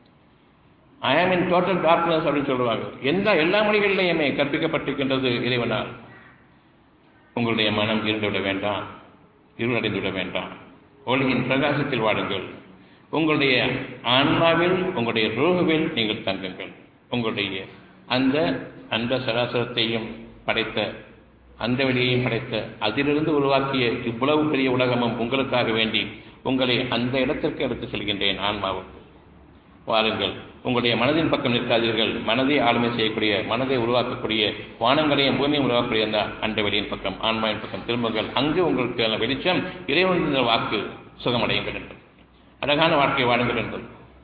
ஐ ஆம் இன் டோட்டல் டார்க்னஸ் அப்படின்னு சொல்லுவாங்க எந்த எல்லா மொழிகளிலையுமே கற்பிக்கப்பட்டிருக்கின்றது இறைவனால் உங்களுடைய மனம் இருந்துவிட வேண்டாம் இருளடைந்து விட வேண்டாம் ஒளியின் பிரகாசத்தில் வாடுங்கள் உங்களுடைய ஆன்மாவில் உங்களுடைய ரூகுவில் நீங்கள் தங்குங்கள் உங்களுடைய அந்த அந்த சராசரத்தையும் படைத்த அந்த வெளியையும் படைத்த அதிலிருந்து உருவாக்கிய இவ்வளவு பெரிய உலகமும் உங்களுக்காக வேண்டி உங்களை அந்த இடத்திற்கு எடுத்து செல்கின்றேன் ஆன்மாவுக்கு வாருங்கள் உங்களுடைய மனதின் பக்கம் நிற்காதீர்கள் மனதை ஆளுமை செய்யக்கூடிய மனதை உருவாக்கக்கூடிய வானங்களையும் பூமியும் உருவாக்கக்கூடிய அந்த அண்ட வெளியின் பக்கம் ஆன்மாவின் பக்கம் திரும்புங்கள் அங்கு உங்களுக்கு வெளிச்சம் இறைவனின் வாக்கு சுகமடையுங்கள் என்று அழகான வாழ்க்கை வாழுங்கள் என்பது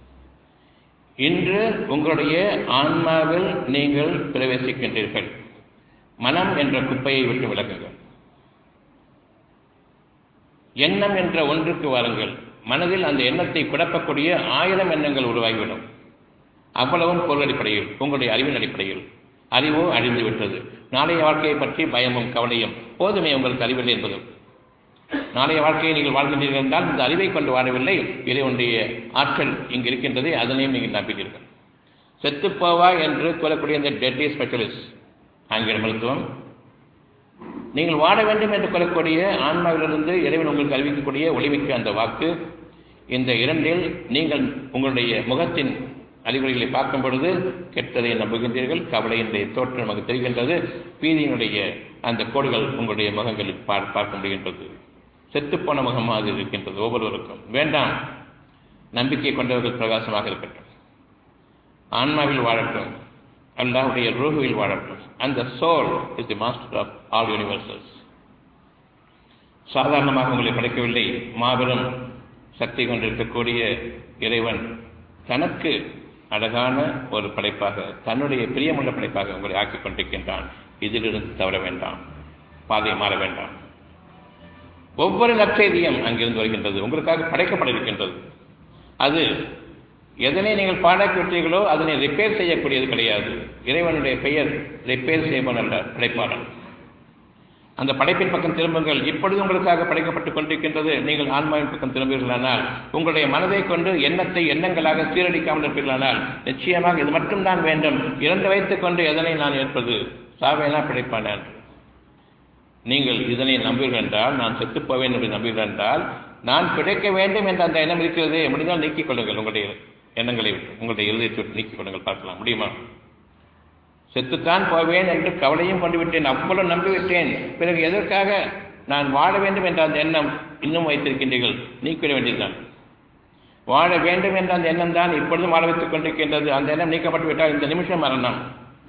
இன்று உங்களுடைய ஆன்மாவில் நீங்கள் பிரவேசிக்கின்றீர்கள் மனம் என்ற குப்பையை விட்டு விலகுங்கள் எண்ணம் என்ற ஒன்றுக்கு வாருங்கள் மனதில் அந்த எண்ணத்தை குழப்பக்கூடிய ஆயிரம் எண்ணங்கள் உருவாகிவிடும் அவ்வளவும் பொருள் அடிப்படையில் உங்களுடைய அறிவின் அடிப்படையில் அறிவோ அழிந்து விட்டது நாளைய வாழ்க்கையை பற்றி பயமும் கவலையும் போதுமே உங்களுக்கு அறிவில்லை என்பதும் நாளைய வாழ்க்கையை நீங்கள் வாழ்கின்றீர்கள் என்றால் இந்த அறிவை கொண்டு வாழவில்லை இறைவனுடைய ஆற்றல் இங்கு இருக்கின்றதை அதனையும் நீங்கள் நம்பினீர்கள் செத்துப்போவா என்று கூறக்கூடிய இந்த டெட்லி ஸ்பெஷலிஸ்ட் ஆங்கில மருத்துவம் நீங்கள் வாழ வேண்டும் என்று கூறக்கூடிய ஆன்மாவிலிருந்து இறைவன் உங்களுக்கு அறிவிக்கக்கூடிய ஒளிமிக்க அந்த வாக்கு இந்த இரண்டில் நீங்கள் உங்களுடைய முகத்தின் அறிகுறிகளை பார்க்கும் பொழுது கெட்டதை நம்புகின்றீர்கள் கவலையினுடைய தோற்றம் நமக்கு தெரிகின்றது பீதியினுடைய அந்த கோடுகள் உங்களுடைய முகங்களில் பார்க்க முடிகின்றது செத்துப்போன முகமாக இருக்கின்றது ஒவ்வொருவருக்கும் வேண்டாம் நம்பிக்கை கொண்டவர்கள் பிரகாசமாக இருக்கட்டும் ஆன்மாவில் வாழட்டும் அல்லாவுடைய ரூஹுவில் வாழட்டும் அந்த soul is the master of all universes சாதாரணமாக உங்களை படைக்கவில்லை மாபெரும் சக்தி கொண்டிருக்கக்கூடிய இறைவன் தனக்கு அழகான ஒரு படைப்பாக தன்னுடைய பிரியமுள்ள படைப்பாக உங்களை ஆக்கிக் கொண்டிருக்கின்றான் இதிலிருந்து தவற வேண்டாம் பாதை மாற வேண்டாம் ஒவ்வொரு நற்செய்தியும் அங்கிருந்து வருகின்றது உங்களுக்காக படைக்கப்பட இருக்கின்றது அது எதனை நீங்கள் பாடாக்கி விட்டீர்களோ அதனை ரிப்பேர் செய்யக்கூடியது கிடையாது இறைவனுடைய பெயர் ரிப்பேர் செய்வன் அல்ல படைப்பாளன் அந்த படைப்பின் பக்கம் திரும்புங்கள் இப்பொழுது உங்களுக்காக படைக்கப்பட்டுக் கொண்டிருக்கின்றது நீங்கள் ஆன்மாவின் பக்கம் திரும்புகிறீர்களானால் உங்களுடைய மனதை கொண்டு எண்ணத்தை எண்ணங்களாக சீரழிக்காமல் இருப்பீர்களானால் நிச்சயமாக இது மட்டும்தான் வேண்டும் இரண்டு வைத்துக் கொண்டு எதனை நான் ஏற்பது சாவேனா பிழைப்பான நீங்கள் இதனை நம்புகிறீர்கள் என்றால் நான் செத்துப் போவேன் என்று நம்புகிறேன் என்றால் நான் பிழைக்க வேண்டும் என்ற அந்த எண்ணம் இருக்கிறது முடிந்தால் நீக்கிக் கொள்ளுங்கள் உங்களுடைய எண்ணங்களை விட்டு உங்களுடைய இருதயத்தை விட்டு நீக்கிக் கொள்ளுங்கள் பார்க்கலாம் முடியுமா செத்துத்தான் போவேன் என்று கவலையும் கொண்டு விட்டேன் அவ்வளவு நம்பிவிட்டேன் பிறகு எதற்காக நான் வாழ வேண்டும் என்ற அந்த எண்ணம் இன்னும் வைத்திருக்கின்றீர்கள் நீக்கிவிட வேண்டியதுதான் வாழ வேண்டும் என்ற அந்த எண்ணம் தான் இப்பொழுதும் வாழ வைத்துக் கொண்டிருக்கின்றது அந்த எண்ணம் நீக்கப்பட்டு விட்டால் இந்த நிமிஷம் மரணம்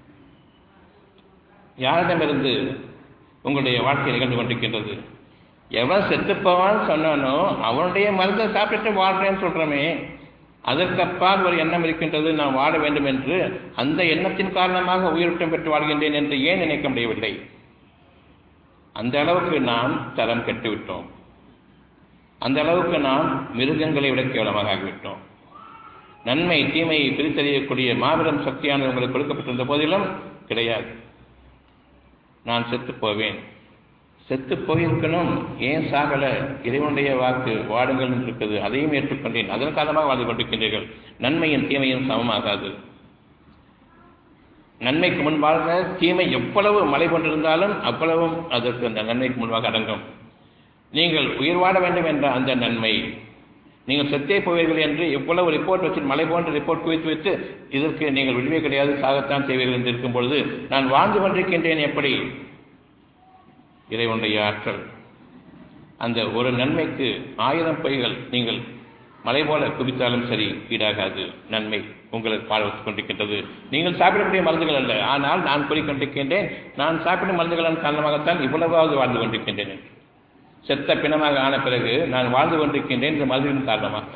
யாரிடமிருந்து உங்களுடைய வாழ்க்கை நிகழ்ந்து கொண்டிருக்கின்றது எவன் செத்துப்பவான்னு சொன்னானோ அவனுடைய மருந்தை சாப்பிட்டு வாழ்றேன்னு சொல்கிறோமே அதற்கப்பால் ஒரு எண்ணம் இருக்கின்றது நான் வாழ வேண்டும் என்று அந்த எண்ணத்தின் காரணமாக உயிரோட்டம் பெற்று வாழ்கின்றேன் என்று ஏன் நினைக்க முடியவில்லை அந்த அளவுக்கு நாம் தரம் கெட்டுவிட்டோம் அந்த அளவுக்கு நாம் மிருகங்களை விட கேவலமாக ஆகிவிட்டோம் நன்மை தீமையை பிரித்தறியக்கூடிய மாபெரும் சக்தியானது உங்களுக்கு கொடுக்கப்பட்டிருந்த போதிலும் கிடையாது நான் செத்து போவேன் செத்து போயிருக்கணும் ஏன் சாகல இறைவனுடைய வாக்கு வாடுங்கள் என்று இருக்குது அதையும் ஏற்றுக்கொண்டேன் அதன் காரணமாக வாழ்ந்து கொண்டிருக்கின்றீர்கள் நன்மையும் தீமையும் சமமாகாது நன்மைக்கு முன்பாக தீமை எவ்வளவு மலை கொண்டிருந்தாலும் அவ்வளவும் அதற்கு அந்த நன்மைக்கு முன்பாக அடங்கும் நீங்கள் உயிர் வாழ வேண்டும் என்ற அந்த நன்மை நீங்கள் செத்தே போவீர்கள் என்று எவ்வளவு ரிப்போர்ட் வச்சு மலை போன்ற ரிப்போர்ட் குவித்து வைத்து இதற்கு நீங்கள் விடுவே கிடையாது சாகத்தான் செய்வீர்கள் என்று இருக்கும் பொழுது நான் வாழ்ந்து கொண்டிருக்கின்றேன் எப்படி இறைவனுடைய ஆற்றல் அந்த ஒரு நன்மைக்கு ஆயிரம் பொய்கள் நீங்கள் மலை போல குவித்தாலும் சரி ஈடாகாது நன்மை உங்களுக்கு வாழ வைத்துக் கொண்டிருக்கின்றது நீங்கள் சாப்பிடக்கூடிய மருந்துகள் அல்ல ஆனால் நான் கூறிக்கொண்டிருக்கின்றேன் நான் சாப்பிடும் மருந்துகளின் காரணமாகத்தான் இவ்வளவாவது வாழ்ந்து கொண்டிருக்கின்றேன் என்று செத்த பிணமாக ஆன பிறகு நான் வாழ்ந்து கொண்டிருக்கின்றேன் இந்த மருந்தின் காரணமாக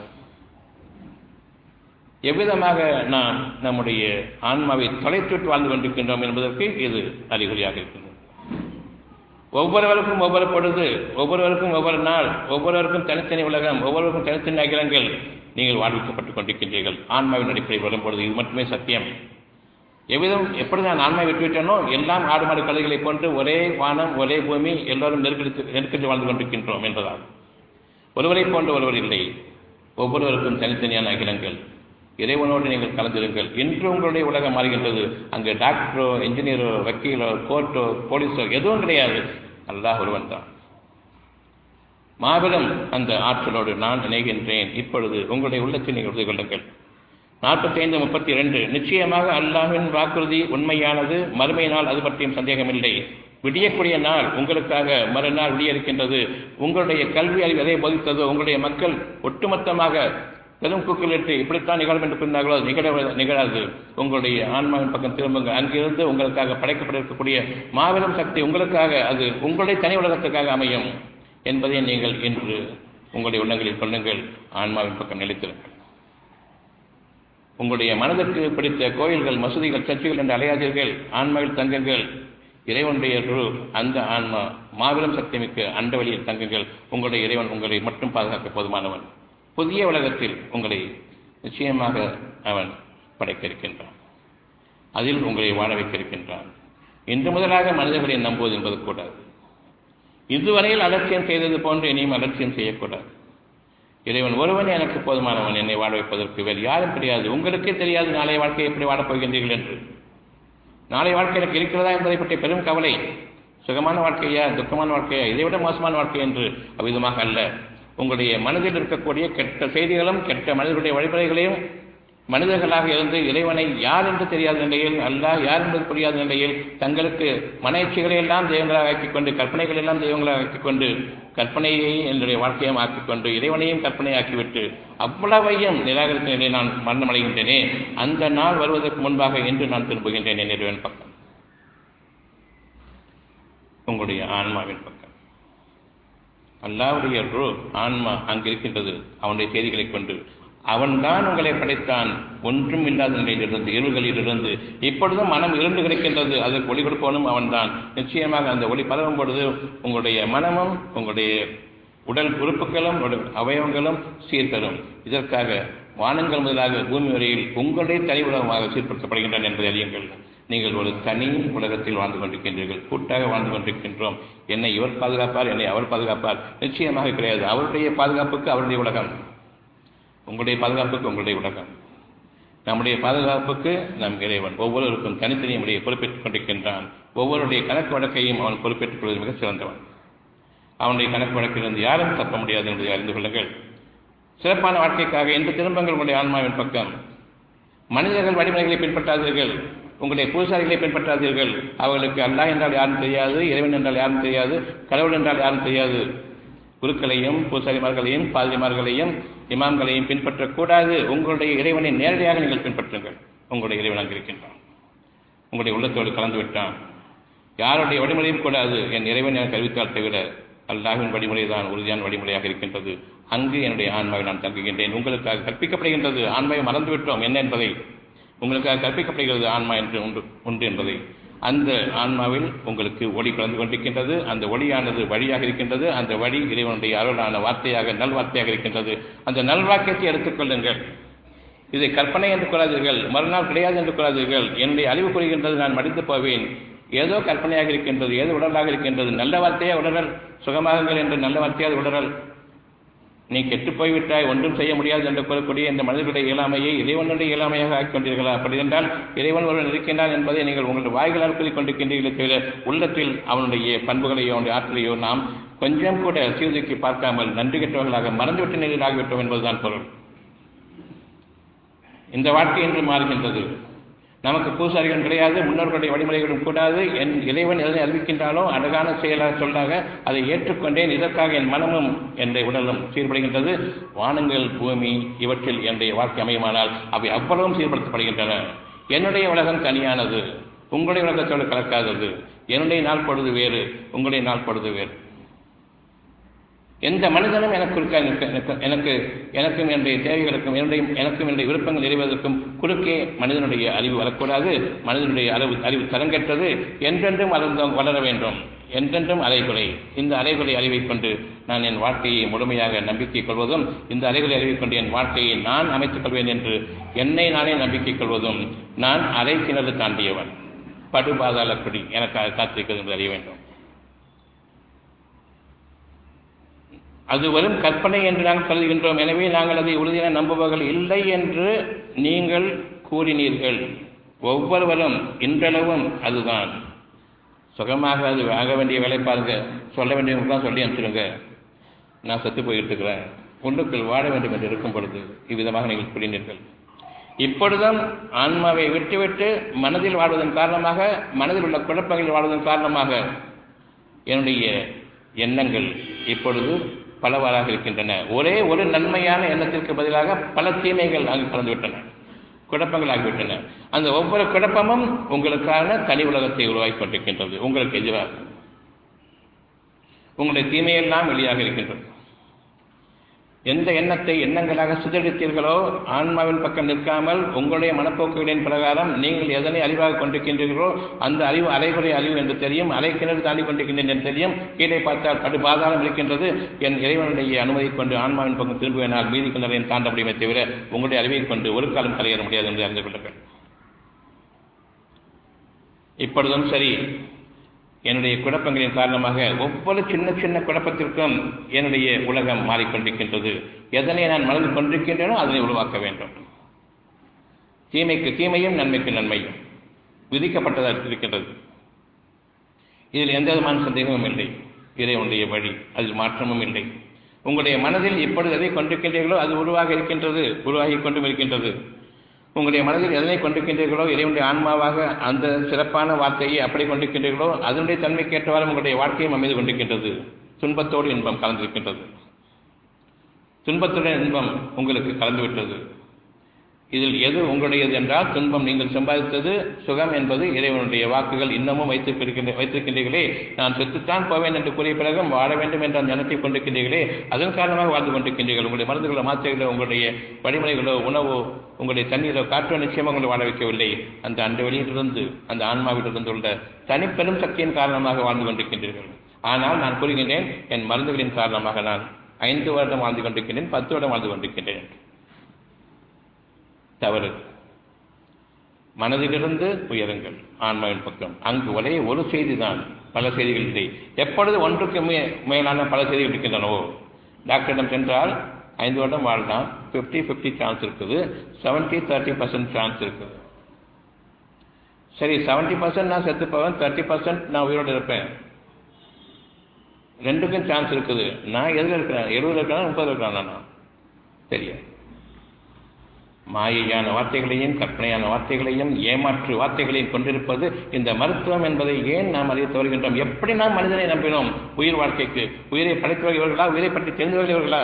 எவ்விதமாக நாம் நம்முடைய ஆன்மாவை தொலைத்துவிட்டு வாழ்ந்து கொண்டிருக்கின்றோம் என்பதற்கு இது அறிகுறியாக இருக்கின்றது ஒவ்வொருவருக்கும் ஒவ்வொரு பொழுது ஒவ்வொருவருக்கும் ஒவ்வொரு நாள் ஒவ்வொருவருக்கும் தனித்தனி உலகம் ஒவ்வொருவருக்கும் தனித்தனி அகிலங்கள் நீங்கள் வாழ்விக்கப்பட்டுக் கொண்டிருக்கின்றீர்கள் ஆன்மாவின் அடிப்படையில் வரும்பொழுது இது மட்டுமே சத்தியம் எவ்விதம் எப்படி நான் ஆன்மை விட்டுவிட்டேனோ எல்லாம் ஆடு மாடு கலைகளைப் போன்று ஒரே வானம் ஒரே பூமி எல்லோரும் நெருக்கடி நெருக்கடி வாழ்ந்து கொண்டிருக்கின்றோம் என்பதால் ஒருவரை போன்ற ஒருவர் இல்லை ஒவ்வொருவருக்கும் தனித்தனியான அகிலங்கள் இறைவனோடு நீங்கள் கலந்திருங்கள் இன்று உங்களுடைய உலகம் மாறுகின்றது அங்கு டாக்டரோ இன்ஜினியரோ வக்கீலோ கோர்ட்டோ போலீஸோ எதுவும் கிடையாது அல்லாஹ் ஒருவன் தான் மாபெரும் அந்த ஆற்றலோடு நான் இணைகின்றேன் இப்பொழுது உங்களுடைய உள்ளத்தை நீங்கள் உறுதி கொள்ளுங்கள் நாற்பத்தி ஐந்து முப்பத்தி இரண்டு நிச்சயமாக அல்லாஹின் வாக்குறுதி உண்மையானது மறுமை நாள் அது பற்றியும் சந்தேகமில்லை விடியக்கூடிய நாள் உங்களுக்காக மறுநாள் விடிய இருக்கின்றது உங்களுடைய கல்வி அறிவு எதை போதித்ததோ உங்களுடைய மக்கள் ஒட்டுமொத்தமாக பெரும் கூக்குலிட்டு இப்படித்தான் நிகழும் என்று சொன்னார்களோ நிகழ நிகழாது உங்களுடைய ஆன்மாவின் பக்கம் திரும்புங்க அங்கிருந்து உங்களுக்காக படைக்கப்பட்டிருக்கக்கூடிய மாபெரும் சக்தி உங்களுக்காக அது உங்களுடைய தனி உலகத்துக்காக அமையும் என்பதை நீங்கள் இன்று உங்களுடைய உள்ளங்களில் கொள்ளுங்கள் ஆன்மாவின் பக்கம் நிலைத்திருங்கள் உங்களுடைய மனதிற்கு பிடித்த கோயில்கள் மசூதிகள் சர்ச்சைகள் என்று அலையாதீர்கள் ஆன்மாவில் தங்குங்கள் இறைவனுடைய குரு அந்த ஆன்மா மாபெரும் சக்திமிக்க அண்ட வழியில் தங்குங்கள் உங்களுடைய இறைவன் உங்களை மட்டும் பாதுகாக்க போதுமானவன் புதிய உலகத்தில் உங்களை நிச்சயமாக அவன் படைக்க இருக்கின்றான் அதில் உங்களை வாழ வைக்க இருக்கின்றான் இன்று முதலாக மனிதர்களை நம்புவது என்பது கூடாது இதுவரையில் அலட்சியம் செய்தது போன்று இனியும் அலட்சியம் செய்யக்கூடாது இறைவன் ஒருவனே எனக்கு போதுமானவன் என்னை வாழ வைப்பதற்கு வேறு யாரும் கிடையாது உங்களுக்கே தெரியாது நாளைய வாழ்க்கை எப்படி வாழப் போகின்றீர்கள் என்று நாளை வாழ்க்கை எனக்கு இருக்கிறதா என்பதை பற்றிய பெரும் கவலை சுகமான வாழ்க்கையா துக்கமான வாழ்க்கையா இதைவிட மோசமான வாழ்க்கை என்று அவ்விதமாக அல்ல உங்களுடைய மனதில் இருக்கக்கூடிய கெட்ட செய்திகளும் கெட்ட மனிதர்களுடைய வழிமுறைகளையும் மனிதர்களாக இருந்து இறைவனை யார் என்று தெரியாத நிலையில் அல்லாஹ் யார் என்பது புரியாத நிலையில் தங்களுக்கு மனைச்சிகளை எல்லாம் தெய்வங்களாக ஆக்கிக் கொண்டு கற்பனைகள் எல்லாம் தெய்வங்களாக ஆக்கிக் கொண்டு கற்பனையை என்னுடைய வாழ்க்கையும் ஆக்கிக் கொண்டு இறைவனையும் கற்பனை ஆக்கிவிட்டு அவ்வளவையும் நிராகரித்த நிலையில் நான் மரணமடைகின்றேனே அந்த நாள் வருவதற்கு முன்பாக இன்று நான் திரும்புகின்றேன் என் இறைவன் பக்கம் உங்களுடைய ஆன்மாவின் பக்கம் அல்லாவுடைய ரூ ஆன்மா அங்கு இருக்கின்றது அவனுடைய செய்திகளை கொண்டு அவன்தான் உங்களை படைத்தான் ஒன்றும் இல்லாத நிலையிலிருந்து இருள்களிலிருந்து இப்பொழுதும் மனம் இருண்டு கிடைக்கின்றது அதற்கு ஒளி கொடுப்பவனும் அவன்தான் நிச்சயமாக அந்த ஒளி பரவும் பொழுது உங்களுடைய மனமும் உங்களுடைய உடல் உறுப்புகளும் உடல் அவயவங்களும் சீர்தரும் இதற்காக வானங்கள் முதலாக பூமி வரையில் உங்களுடைய தனி உலகமாக சீர்படுத்தப்படுகின்றன என்பதை அறியுங்கள் நீங்கள் ஒரு தனி உலகத்தில் வாழ்ந்து கொண்டிருக்கின்றீர்கள் கூட்டாக வாழ்ந்து கொண்டிருக்கின்றோம் என்னை இவர் பாதுகாப்பார் என்னை அவர் பாதுகாப்பார் நிச்சயமாக கிடையாது அவருடைய பாதுகாப்புக்கு அவருடைய உலகம் உங்களுடைய பாதுகாப்புக்கு உங்களுடைய உலகம் நம்முடைய பாதுகாப்புக்கு நம் இறைவன் ஒவ்வொருவருக்கும் தனித்தனி முறையை பொறுப்பேற்றுக் கொண்டிருக்கின்றான் ஒவ்வொருடைய கணக்கு வழக்கையும் அவன் பொறுப்பேற்றுக் கொள்வது மிகச் சிறந்தவன் அவனுடைய கணக்கு வழக்கிலிருந்து யாரும் தப்ப முடியாது என்பதை அறிந்து கொள்ளுங்கள் சிறப்பான வாழ்க்கைக்காக எந்த திரும்பங்கள் உங்களுடைய ஆன்மாவின் பக்கம் மனிதர்கள் வழிமுறைகளை பின்பற்றாதீர்கள் உங்களுடைய பூசாரிகளை பின்பற்றாதீர்கள் அவர்களுக்கு அல்லாஹ் என்றால் யாரும் தெரியாது இறைவன் என்றால் யாரும் தெரியாது கடவுள் என்றால் யாரும் தெரியாது குருக்களையும் பூசாரிமார்களையும் பாதிரிமார்களையும் இமாம்களையும் பின்பற்றக்கூடாது உங்களுடைய இறைவனை நேரடியாக நீங்கள் பின்பற்றுங்கள் உங்களுடைய இறைவன் அங்கு இருக்கின்றான் உங்களுடைய உள்ளத்தோடு கலந்து விட்டான் யாருடைய வழிமுறையும் கூடாது என் இறைவன் எனக்கு அறிவித்தால் தவிர அல்லாஹின் வழிமுறை தான் உறுதியான வழிமுறையாக இருக்கின்றது அங்கு என்னுடைய ஆன்மாவை நான் தங்குகின்றேன் உங்களுக்காக கற்பிக்கப்படுகின்றது ஆன்மாவை மறந்துவிட்டோம் என்ன என்பதை உங்களுக்காக கற்பிக்கப்படுகிறது ஆன்மா என்று உண்டு உண்டு என்பதை அந்த ஆன்மாவில் உங்களுக்கு ஒளி கலந்து கொண்டிருக்கின்றது அந்த ஒளியானது வழியாக இருக்கின்றது அந்த வழி இறைவனுடைய அருளான வார்த்தையாக நல்வார்த்தையாக இருக்கின்றது அந்த நல்வாக்கியத்தை எடுத்துக்கொள்ளுங்கள் இதை கற்பனை என்று கூறாதீர்கள் மறுநாள் கிடையாது என்று கூறாதீர்கள் என்னுடைய அறிவு கூறுகின்றது நான் மடித்து போவேன் ஏதோ கற்பனையாக இருக்கின்றது ஏதோ உடலாக இருக்கின்றது நல்ல வார்த்தையா உடல் சுகமாகுங்கள் என்று நல்ல வார்த்தையாக உடல் நீ கெட்டு போய்விட்டாய் ஒன்றும் செய்ய முடியாது என்று கூறக்கூடிய இந்த மனிதர்களுடைய இயலாமையை இறைவனுடைய இயலாமையாக ஆக்கிக் கொண்டீர்களா அப்படி என்றால் இறைவன் ஒருவன் இருக்கின்றான் என்பதை நீங்கள் உங்களுடைய வாய்களால் கூறிக் கொண்டிருக்கின்றீர்களே தவிர உள்ளத்தில் அவனுடைய பண்புகளையோ அவனுடைய ஆற்றலையோ நாம் கொஞ்சம் கூட சீர்தூக்கி பார்க்காமல் நன்றி கெட்டவர்களாக மறந்துவிட்ட நிலையில் ஆகிவிட்டோம் என்பதுதான் பொருள் இந்த வாழ்க்கை என்று மாறுகின்றது நமக்கு பூசாரிகள் கிடையாது முன்னோர்களுடைய வழிமுறைகளும் கூடாது என் இறைவன் எதனை அறிவிக்கின்றாலோ அழகான செயலாக சொல்லாக அதை ஏற்றுக்கொண்டேன் இதற்காக என் மனமும் என்னுடைய உடலும் சீர்படுகின்றது வானங்கள் பூமி இவற்றில் என்னுடைய வாழ்க்கை அமையுமானால் அவை அவ்வளவும் சீர்படுத்தப்படுகின்றன என்னுடைய உலகம் தனியானது உங்களுடைய உலகத்தோடு கலக்காதது என்னுடைய நாள் பொழுது வேறு உங்களுடைய நாள் பொழுது வேறு எந்த மனிதனும் எனக்கு இருக்க எனக்கு எனக்கு எனக்கும் என்னுடைய தேவைகளுக்கும் என்னுடைய எனக்கும் என்னுடைய விருப்பங்கள் நிறைவேறதற்கும் குறுக்கே மனிதனுடைய அறிவு வரக்கூடாது மனிதனுடைய அறிவு அறிவு தரங்கெட்டது என்றென்றும் வளர்ந்த வளர வேண்டும் என்றென்றும் அலைகுலை இந்த அலைகுலை அறிவைக் கொண்டு நான் என் வாழ்க்கையை முழுமையாக நம்பிக்கை கொள்வதும் இந்த அலைகுலை அறிவைக் கொண்டு என் வாழ்க்கையை நான் அமைத்துக் கொள்வேன் என்று என்னை நானே நம்பிக்கை கொள்வதும் நான் அரை கிணறு தாண்டியவன் படுபாதாள குடி எனக்காக காத்திருக்கிறது என்று அறிய வேண்டும் அது வெறும் கற்பனை என்று நாங்கள் கருதுகின்றோம் எனவே நாங்கள் அதை உறுதியான நம்புபவர்கள் இல்லை என்று நீங்கள் கூறினீர்கள் ஒவ்வொருவரும் இன்றளவும் அதுதான் சுகமாக அது ஆக வேண்டிய வேலை பாருங்க சொல்ல வேண்டியவங்களுக்குலாம் சொல்லி அனுப்பிச்சிடுங்க நான் செத்து போயிட்டு இருக்கிறேன் ஒன்றுக்குள் வாழ வேண்டும் என்று இருக்கும் பொழுது இவ்விதமாக நீங்கள் கூறினீர்கள் இப்பொழுதும் ஆன்மாவை விட்டுவிட்டு மனதில் வாழ்வதன் காரணமாக மனதில் உள்ள குழப்பங்களில் வாழ்வதன் காரணமாக என்னுடைய எண்ணங்கள் இப்பொழுது பலவாறாக இருக்கின்றன ஒரே ஒரு நன்மையான எண்ணத்திற்கு பதிலாக பல தீமைகள் அங்கு கலந்துவிட்டன குழப்பங்கள் ஆகிவிட்டன அந்த ஒவ்வொரு குழப்பமும் உங்களுக்கான தனி உலகத்தை உருவாக்கி கொண்டிருக்கின்றது உங்களுக்கு எதிராக உங்களுடைய தீமையெல்லாம் வெளியாக இருக்கின்றது எந்த எண்ணத்தை எண்ணங்களாக சிதறித்தீர்களோ ஆன்மாவின் பக்கம் நிற்காமல் உங்களுடைய மனப்போக்குகளின் பிரகாரம் நீங்கள் எதனை அறிவாக கொண்டிருக்கின்றீர்களோ அந்த அறிவு அரைகுறை அறிவு என்று தெரியும் அரை கிணறு தாண்டி கொண்டிருக்கின்றேன் என்று தெரியும் கீழே பார்த்தால் படு பாதாளம் இருக்கின்றது என் இறைவனுடைய அனுமதி கொண்டு ஆன்மாவின் பக்கம் திரும்புவேனால் மீதி கிணறையும் தாண்ட முடியுமே தவிர உங்களுடைய அறிவை கொண்டு ஒரு காலம் கரையேற முடியாது என்று அறிந்து கொள்ளுங்கள் இப்பொழுதும் சரி என்னுடைய குழப்பங்களின் காரணமாக ஒவ்வொரு சின்ன சின்ன குழப்பத்திற்கும் என்னுடைய உலகம் மாறிக்கொண்டிருக்கின்றது எதனை நான் மனதில் கொண்டிருக்கின்றேனோ அதனை உருவாக்க வேண்டும் தீமைக்கு தீமையும் நன்மைக்கு நன்மையும் விதிக்கப்பட்டதாக இருக்கின்றது இதில் எந்த விதமான சந்தேகமும் இல்லை இறைவனுடைய வழி அதில் மாற்றமும் இல்லை உங்களுடைய மனதில் இப்பொழுது எதை கொண்டிருக்கின்றீர்களோ அது உருவாக இருக்கின்றது உருவாகி கொண்டும் இருக்கின்றது உங்களுடைய மனதில் எதனை கொண்டிருக்கின்றீர்களோ இறைவனுடைய ஆன்மாவாக அந்த சிறப்பான வார்த்தையை அப்படி கொண்டிருக்கின்றீர்களோ அதனுடைய தன்மைக்கேற்றவாறு உங்களுடைய வாழ்க்கையும் அமைந்து கொண்டிருக்கின்றது துன்பத்தோடு இன்பம் கலந்திருக்கின்றது துன்பத்துடன் இன்பம் உங்களுக்கு கலந்துவிட்டது இதில் எது உங்களுடையது என்றால் துன்பம் நீங்கள் சம்பாதித்தது சுகம் என்பது இறைவனுடைய வாக்குகள் இன்னமும் வைத்திருக்கின்ற வைத்திருக்கின்றீர்களே நான் செத்துத்தான் போவேன் என்று கூறிய பிறகும் வாழ வேண்டும் என்ற அந்த எண்ணத்தை கொண்டிருக்கின்றீர்களே அதன் காரணமாக வாழ்ந்து கொண்டிருக்கின்றீர்கள் உங்களுடைய மருந்துகளோ மாத்திரைகளோ உங்களுடைய வழிமுறைகளோ உணவோ உங்களுடைய தண்ணீரோ காற்றோ நிச்சயமாக உங்களை வாழ வைக்கவில்லை அந்த அண்ட வெளியிலிருந்து அந்த ஆன்மாவிலிருந்து உள்ள தனிப்பெரும் சக்தியின் காரணமாக வாழ்ந்து கொண்டிருக்கின்றீர்கள் ஆனால் நான் கூறுகின்றேன் என் மருந்துகளின் காரணமாக நான் ஐந்து வருடம் வாழ்ந்து கொண்டிருக்கின்றேன் பத்து வருடம் வாழ்ந்து கொண்டிருக்கின்றேன் தவறு மனதிலிருந்து உயருங்கள் ஆன்மாவின் பக்கம் அங்கு ஒரே ஒரு செய்தி தான் பல செய்திகள் இல்லை எப்பொழுது ஒன்றுக்கு மே மேலான பல செய்திகள் இருக்கின்றனவோ டாக்டரிடம் சென்றால் ஐந்து வருடம் வாழலாம் ஃபிஃப்டி ஃபிஃப்டி சான்ஸ் இருக்குது செவன்ட்டி தேர்ட்டி பர்சன்ட் சான்ஸ் இருக்குது சரி செவன்ட்டி பர்சன்ட் நான் செத்து போவேன் தேர்ட்டி பர்சன்ட் நான் உயிரோடு இருப்பேன் ரெண்டுக்கும் சான்ஸ் இருக்குது நான் எதில் இருக்கிறேன் எழுபது இருக்கிறேன் முப்பது இருக்கிறேன் நான் தெரியாது மாயையான வார்த்தைகளையும் கற்பனையான வார்த்தைகளையும் ஏமாற்று வார்த்தைகளையும் கொண்டிருப்பது இந்த மருத்துவம் என்பதை ஏன் நாம் அறிய தவறுகின்றோம் எப்படி நாம் மனிதனை நம்பினோம் உயிர் வாழ்க்கைக்கு உயிரை படைத்தவர்கள் இவர்களா உயிரை பற்றி தெரிந்தவர்கள் இவர்களா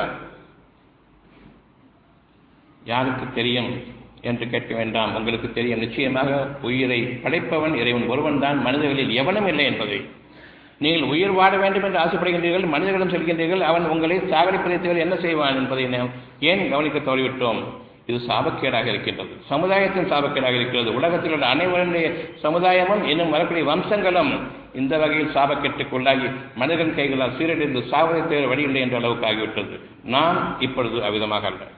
யாருக்கு தெரியும் என்று கேட்க வேண்டாம் உங்களுக்கு தெரியும் நிச்சயமாக உயிரை படைப்பவன் இறைவன் ஒருவன் தான் மனிதர்களில் எவனும் இல்லை என்பதை நீங்கள் உயிர் வாழ வேண்டும் என்று ஆசைப்படுகின்றீர்கள் மனிதர்களிடம் செல்கின்றீர்கள் அவன் உங்களை சாகடிப்பதை தவிர என்ன செய்வான் என்பதை நாம் ஏன் கவனிக்க தவறிவிட்டோம் இது சாபக்கேடாக இருக்கின்றது சமுதாயத்தின் சாபக்கேடாக இருக்கிறது உலகத்தில் உள்ள அனைவருடைய சமுதாயமும் இன்னும் வரக்கூடிய வம்சங்களும் இந்த வகையில் சாபக்கேட்டுக்குள்ளாகி மனிதன் கைகளால் சீரழிந்து சாவதை தவிர வழியில்லை என்ற அளவுக்கு ஆகிவிட்டது நாம் இப்பொழுது அவ்விதமாக அல்ல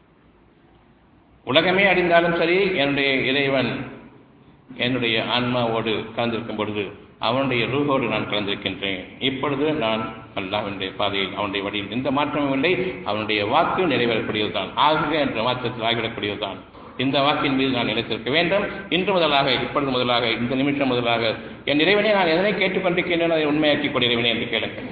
உலகமே அடிந்தாலும் சரி என்னுடைய இறைவன் என்னுடைய ஆன்மாவோடு கலந்திருக்கும் பொழுது அவனுடைய ரூஹோடு நான் கலந்திருக்கின்றேன் இப்பொழுது நான் அல்லாஹ்வினுடைய பாதையில் அவனுடைய வழியில் எந்த மாற்றமும் இல்லை அவனுடைய வாக்கு நிறைவேறக்கூடியதுதான் ஆகுக என்ற மாற்றத்தில் ஆகிவிடக்கூடியதுதான் இந்த வாக்கின் மீது நான் நிலைத்திருக்க வேண்டும் இன்று முதலாக இப்பொழுது முதலாக இந்த நிமிஷம் முதலாக என் இறைவனை நான் எதனை கேட்டுக்கொண்டிருக்கின்றேன் அதை உண்மையாக்கிக் கொண்ட இறைவனே என்று கேளுங்கள்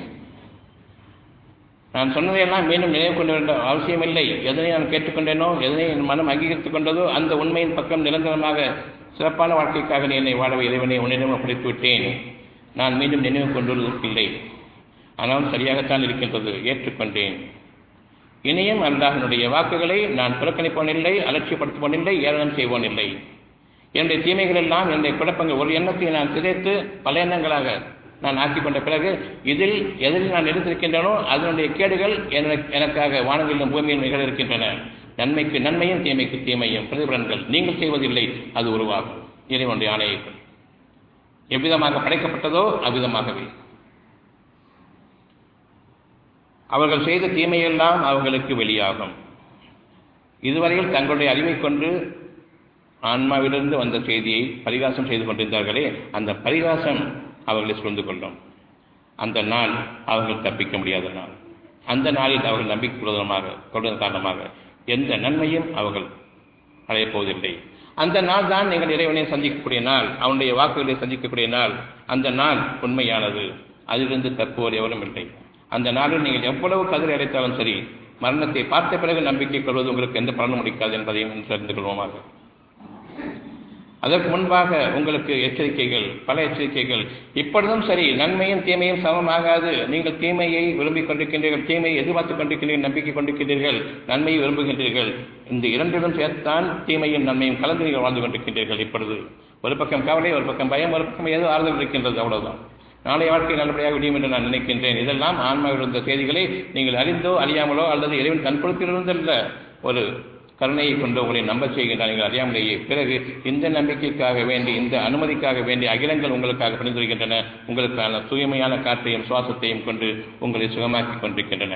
நான் சொன்னதையெல்லாம் மீண்டும் நினைவு கொண்டு வேண்ட அவசியமில்லை எதனை நான் கேட்டுக்கொண்டேனோ எதனை என் மனம் அங்கீகரித்துக் கொண்டதோ அந்த உண்மையின் பக்கம் நிரந்தரமாக சிறப்பான வாழ்க்கைக்காக நீ என்னை வாழ இறைவனை உன்னிடம் ஒப்படைத்து விட்டேன் நான் மீண்டும் நினைவு கொண்டுள்ளதில்லை ஆனால் சரியாகத்தான் இருக்கின்றது ஏற்றுக்கொண்டேன் இனியும் அல்லாஹனுடைய வாக்குகளை நான் புறக்கணிப்போனில்லை அலட்சியப்படுத்துவோனில்லை ஏளனம் செய்வோனில்லை என்னுடைய தீமைகள் எல்லாம் என்னுடைய குழப்பங்கள் ஒரு எண்ணத்தை நான் சிதைத்து பல எண்ணங்களாக நான் ஆக்கிக் கொண்ட பிறகு இதில் எதில் நான் எடுத்திருக்கின்றனோ அதனுடைய கேடுகள் எனக்காக வானங்களிலும் பூமியில் நிகழ இருக்கின்றன நன்மைக்கு நன்மையும் தீமைக்கு தீமையும் பிரதிபலன்கள் நீங்கள் செய்வதில்லை அது உருவாகும் இறைவனுடைய ஆணையங்கள் எவ்விதமாக படைக்கப்பட்டதோ அவ்விதமாகவே அவர்கள் செய்த தீமையெல்லாம் அவர்களுக்கு வெளியாகும் இதுவரையில் தங்களுடைய அறிவை கொண்டு ஆன்மாவிலிருந்து வந்த செய்தியை பரிகாசம் செய்து கொண்டிருந்தார்களே அந்த பரிகாசம் அவர்களை சூழ்ந்து கொள்ளும் அந்த நாள் அவர்கள் தப்பிக்க முடியாத நாள் அந்த நாளில் அவர்கள் நம்பிக்கை கொள்வதமாக கொள்வதன் காரணமாக எந்த நன்மையும் அவர்கள் அடையப் போவதில்லை அந்த நாள் தான் நீங்கள் இறைவனை சந்திக்கக்கூடிய நாள் அவனுடைய வாக்குகளை சந்திக்கக்கூடிய நாள் அந்த நாள் உண்மையானது அதிலிருந்து தற்போது எவரும் இல்லை அந்த நாளில் நீங்கள் எவ்வளவு கதிரை அடைத்தாலும் சரி மரணத்தை பார்த்த பிறகு நம்பிக்கை கொள்வது உங்களுக்கு எந்த பலனும் முடிக்காது என்பதையும் தெரிந்து கொள்வோமாக அதற்கு முன்பாக உங்களுக்கு எச்சரிக்கைகள் பல எச்சரிக்கைகள் இப்பொழுதும் சரி நன்மையும் தீமையும் சமமாகாது நீங்கள் தீமையை விரும்பிக் கொண்டிருக்கின்றீர்கள் தீமையை எதிர்பார்த்துக் கொண்டிருக்கின்றீர்கள் நம்பிக்கை கொண்டிருக்கின்றீர்கள் நன்மையை விரும்புகின்றீர்கள் இந்த இரண்டிலும் சேர்த்தான் தீமையும் நன்மையும் கலந்து நீங்கள் வாழ்ந்து கொண்டிருக்கின்றீர்கள் இப்பொழுது ஒரு பக்கம் கவலை ஒரு பக்கம் பயம் ஒரு பக்கம் ஏதோ ஆறுதல் இருக்கின்றது அவ்வளவுதான் நாளை வாழ்க்கை நல்லபடியாக விடியும் என்று நான் நினைக்கின்றேன் இதெல்லாம் ஆன்மாவில் இருந்த செய்திகளை நீங்கள் அறிந்தோ அறியாமலோ அல்லது இறைவன் கண்புறத்திலிருந்தல்ல ஒரு கருணையை கொண்டு உங்களை நம்ப செய்கின்றார் நீங்கள் அறியாமலேயே பிறகு இந்த நம்பிக்கைக்காக வேண்டி இந்த அனுமதிக்காக வேண்டி அகிலங்கள் உங்களுக்காக பணிந்துரைக்கின்றன உங்களுக்கான தூய்மையான காற்றையும் சுவாசத்தையும் கொண்டு உங்களை சுகமாக்கி கொண்டிருக்கின்றன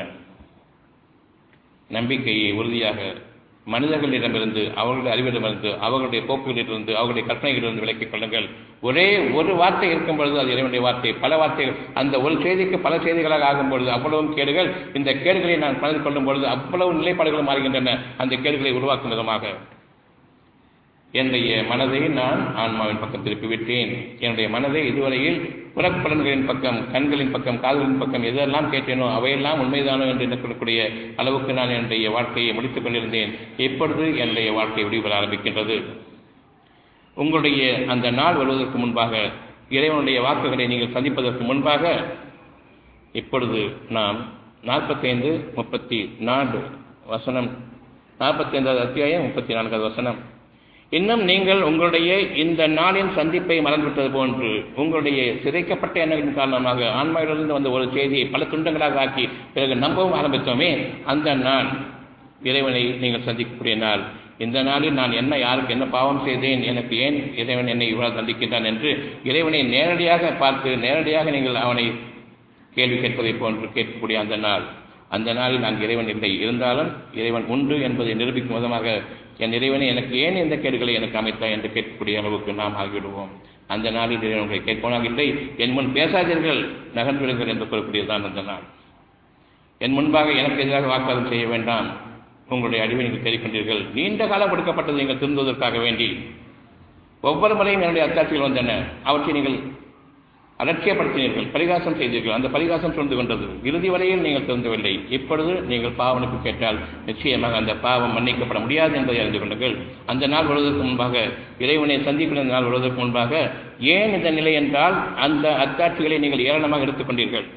நம்பிக்கையை உறுதியாக மனிதர்களிடமிருந்து அவர்களுடைய அறிவிடமிருந்து அவர்களுடைய போக்குகளிலிருந்து அவர்களுடைய கற்பனைகளிலிருந்து விலக்கிக் கொள்ளுங்கள் ஒரே ஒரு வார்த்தை இருக்கும் பொழுது அது இறைவனுடைய வார்த்தை பல வார்த்தைகள் அந்த ஒரு செய்திக்கு பல செய்திகளாக ஆகும் பொழுது அவ்வளவும் கேடுகள் இந்த கேடுகளை நான் பகிர்ந்து கொள்ளும் பொழுது அவ்வளவு நிலைப்பாடுகள் மாறுகின்றன அந்த கேடுகளை உருவாக்கும் விதமாக என்னுடைய மனதை நான் ஆன்மாவின் பக்கம் திருப்பிவிட்டேன் என்னுடைய மனதை இதுவரையில் புறப்பலன்களின் பக்கம் கண்களின் பக்கம் காதுகளின் பக்கம் எதெல்லாம் கேட்டேனோ அவையெல்லாம் உண்மைதானோ என்று எண்ணக்கூடிய அளவுக்கு நான் என்னுடைய வாழ்க்கையை முடித்துக் கொண்டிருந்தேன் இப்பொழுது என்னுடைய வாழ்க்கை விடுபெற ஆரம்பிக்கின்றது உங்களுடைய அந்த நாள் வருவதற்கு முன்பாக இறைவனுடைய வாக்குகளை நீங்கள் சந்திப்பதற்கு முன்பாக இப்பொழுது நாம் நாற்பத்தைந்து முப்பத்தி நான்கு வசனம் நாற்பத்தைந்தாவது அத்தியாயம் முப்பத்தி நான்காவது வசனம் இன்னும் நீங்கள் உங்களுடைய இந்த நாளின் சந்திப்பை மறந்துவிட்டது போன்று உங்களுடைய சிதைக்கப்பட்ட எண்ணங்களின் காரணமாக ஆன்மாவிலிருந்து வந்த ஒரு செய்தியை பல துண்டங்களாக ஆக்கி பிறகு நம்பவும் ஆரம்பித்தோமே அந்த நாள் இறைவனை நீங்கள் சந்திக்கக்கூடிய நாள் இந்த நாளில் நான் என்ன யாருக்கு என்ன பாவம் செய்தேன் எனக்கு ஏன் இறைவன் என்னை இவ்வளவு சந்திக்கின்றான் என்று இறைவனை நேரடியாக பார்த்து நேரடியாக நீங்கள் அவனை கேள்வி கேட்பதை போன்று கேட்கக்கூடிய அந்த நாள் அந்த நாளில் அங்கு இறைவன் இல்லை இருந்தாலும் இறைவன் உண்டு என்பதை நிரூபிக்கும் விதமாக என் இறைவனை எனக்கு ஏன் இந்த கேடுகளை எனக்கு அமைத்தாய் என்று கேட்கக்கூடிய அளவுக்கு நாம் ஆகிவிடுவோம் அந்த நாளில் இறைவனை கேட்போனாக இல்லை என் முன் பேசாதீர்கள் நகர்ந்துவிடுங்கள் என்று கூறக்கூடியதுதான் அந்த நாள் என் முன்பாக எனக்கு எதிராக வாக்குவாதம் செய்ய வேண்டாம் உங்களுடைய அழிவை நீங்கள் தேடிக்கொண்டீர்கள் நீண்ட காலம் கொடுக்கப்பட்டது நீங்கள் திருந்துவதற்காக வேண்டி ஒவ்வொரு முறையும் என்னுடைய அத்தாட்சிகள் வந்தன அவற்றை நீங்கள் அலட்சியப்படுத்தினீர்கள் பரிகாசம் செய்தீர்கள் அந்த பரிகாசம் சூழ்ந்து கொண்டது இறுதி வரையில் நீங்கள் திருந்தவில்லை இப்பொழுது நீங்கள் பாவனுக்கு கேட்டால் நிச்சயமாக அந்த பாவம் மன்னிக்கப்பட முடியாது என்பதை அறிந்து கொள்ளுங்கள் அந்த நாள் வருவதற்கு முன்பாக இறைவனை சந்திக்கிற நாள் வருவதற்கு முன்பாக ஏன் இந்த நிலை என்றால் அந்த அத்தாட்சிகளை நீங்கள் ஏளனமாக எடுத்துக்கொண்டீர்கள்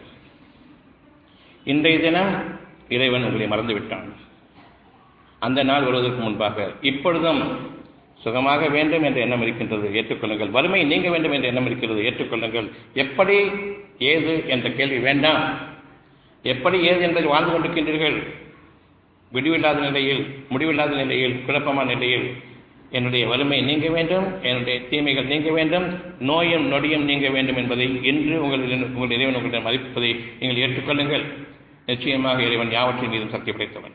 இன்றைய தினம் இறைவன் உங்களை மறந்துவிட்டான் அந்த நாள் வருவதற்கு முன்பாக இப்பொழுதும் சுகமாக வேண்டும் என்ற எண்ணம் இருக்கின்றது ஏற்றுக்கொள்ளுங்கள் வறுமை நீங்க வேண்டும் என்ற எண்ணம் இருக்கிறது ஏற்றுக்கொள்ளுங்கள் எப்படி ஏது என்ற கேள்வி வேண்டாம் எப்படி ஏது என்பதை வாழ்ந்து கொண்டிருக்கின்றீர்கள் விடிவில்லாத நிலையில் முடிவில்லாத நிலையில் குழப்பமான நிலையில் என்னுடைய வறுமை நீங்க வேண்டும் என்னுடைய தீமைகள் நீங்க வேண்டும் நோயும் நொடியும் நீங்க வேண்டும் என்பதை இன்று உங்கள் உங்கள் இறைவன் உங்களிடம் மதிப்பதை நீங்கள் ஏற்றுக்கொள்ளுங்கள் நிச்சயமாக இறைவன் யாவற்றின் மீதும் சக்தி படைத்தவன்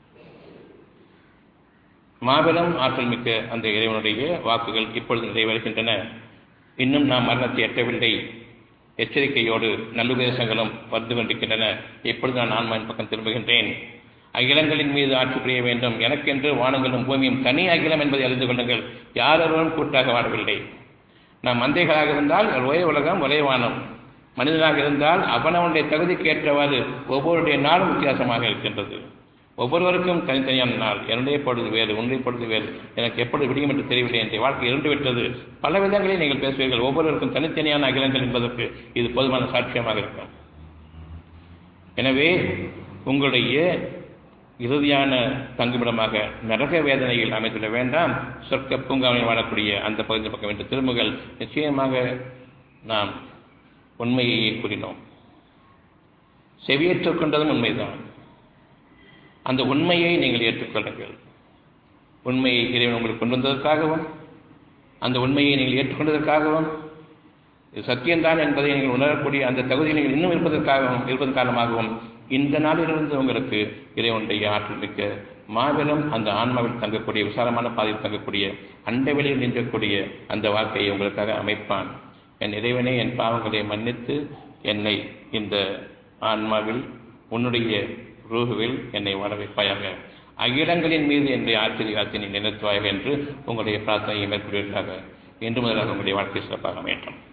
மாபெரும் ஆற்றல் மிக்க அந்த இறைவனுடைய வாக்குகள் இப்பொழுது நிறைவேறுகின்றன இன்னும் நாம் மரணத்தை எட்டவில்லை எச்சரிக்கையோடு நல்லுபதேசங்களும் வந்து கொண்டிருக்கின்றன இப்பொழுது நான் ஆன்மாவின் பக்கம் திரும்புகின்றேன் அகிலங்களின் மீது ஆட்சி புரிய வேண்டும் எனக்கென்று வானங்களும் பூமியும் தனி அகிலம் என்பதை அறிந்து கொள்ளுங்கள் யாரொருவரும் கூட்டாக வாழவில்லை நாம் மந்தைகளாக இருந்தால் ஒரே உலகம் ஒரே வானம் மனிதனாக இருந்தால் அவனவனுடைய தகுதிக்கு ஏற்றவாறு ஒவ்வொருடைய நாளும் வித்தியாசமாக இருக்கின்றது ஒவ்வொருவருக்கும் தனித்தனியான நாள் என்னுடைய பொழுது வேறு உன்னுடைய பொழுது வேறு எனக்கு எப்படி விடியும் என்று தெரியவில்லை என்ற வாழ்க்கை இருந்து விட்டது பல விதங்களில் நீங்கள் பேசுவீர்கள் ஒவ்வொருவருக்கும் தனித்தனியான அகிலங்கள் என்பதற்கு இது போதுமான சாட்சியமாக இருக்கும் எனவே உங்களுடைய இறுதியான தங்குமிடமாக நரக வேதனையில் அமைத்துள்ள வேண்டாம் சொர்க்க பூங்காவில் வாழக்கூடிய அந்த பகுதி பக்கம் என்று திரும்புகள் நிச்சயமாக நாம் உண்மையையே கூறினோம் செவியேற்றுக் கொண்டதும் உண்மைதான் அந்த உண்மையை நீங்கள் ஏற்றுக்கொள்ளுங்கள் உண்மையை இறைவன் உங்களுக்கு கொண்டு வந்ததற்காகவும் அந்த உண்மையை நீங்கள் ஏற்றுக்கொண்டதற்காகவும் இது சத்தியம்தான் என்பதை நீங்கள் உணரக்கூடிய அந்த தகுதி நீங்கள் இன்னும் இருப்பதற்காகவும் இருப்பதன் காரணமாகவும் இந்த நாளிலிருந்து உங்களுக்கு இறைவனுடைய ஆற்றல் மிக்க மாபெரும் அந்த ஆன்மாவில் தங்கக்கூடிய விசாலமான பாதையில் தங்கக்கூடிய அண்டை வெளியில் நின்றக்கூடிய அந்த வாழ்க்கையை உங்களுக்காக அமைப்பான் என் இறைவனே என் பாவங்களை மன்னித்து என்னை இந்த ஆன்மாவில் உன்னுடைய ரூகுவில் என்னை வாழ வைப்பாயாக அகிலங்களின் மீது என்னுடைய ஆச்சரியத்தினை நினைத்துவாயாக என்று உங்களுடைய பிரார்த்தனையை மேற்கொள்வதற்காக இன்று முதலாக உங்களுடைய வாழ்க்கை சிறப்பாக அமையட்டும்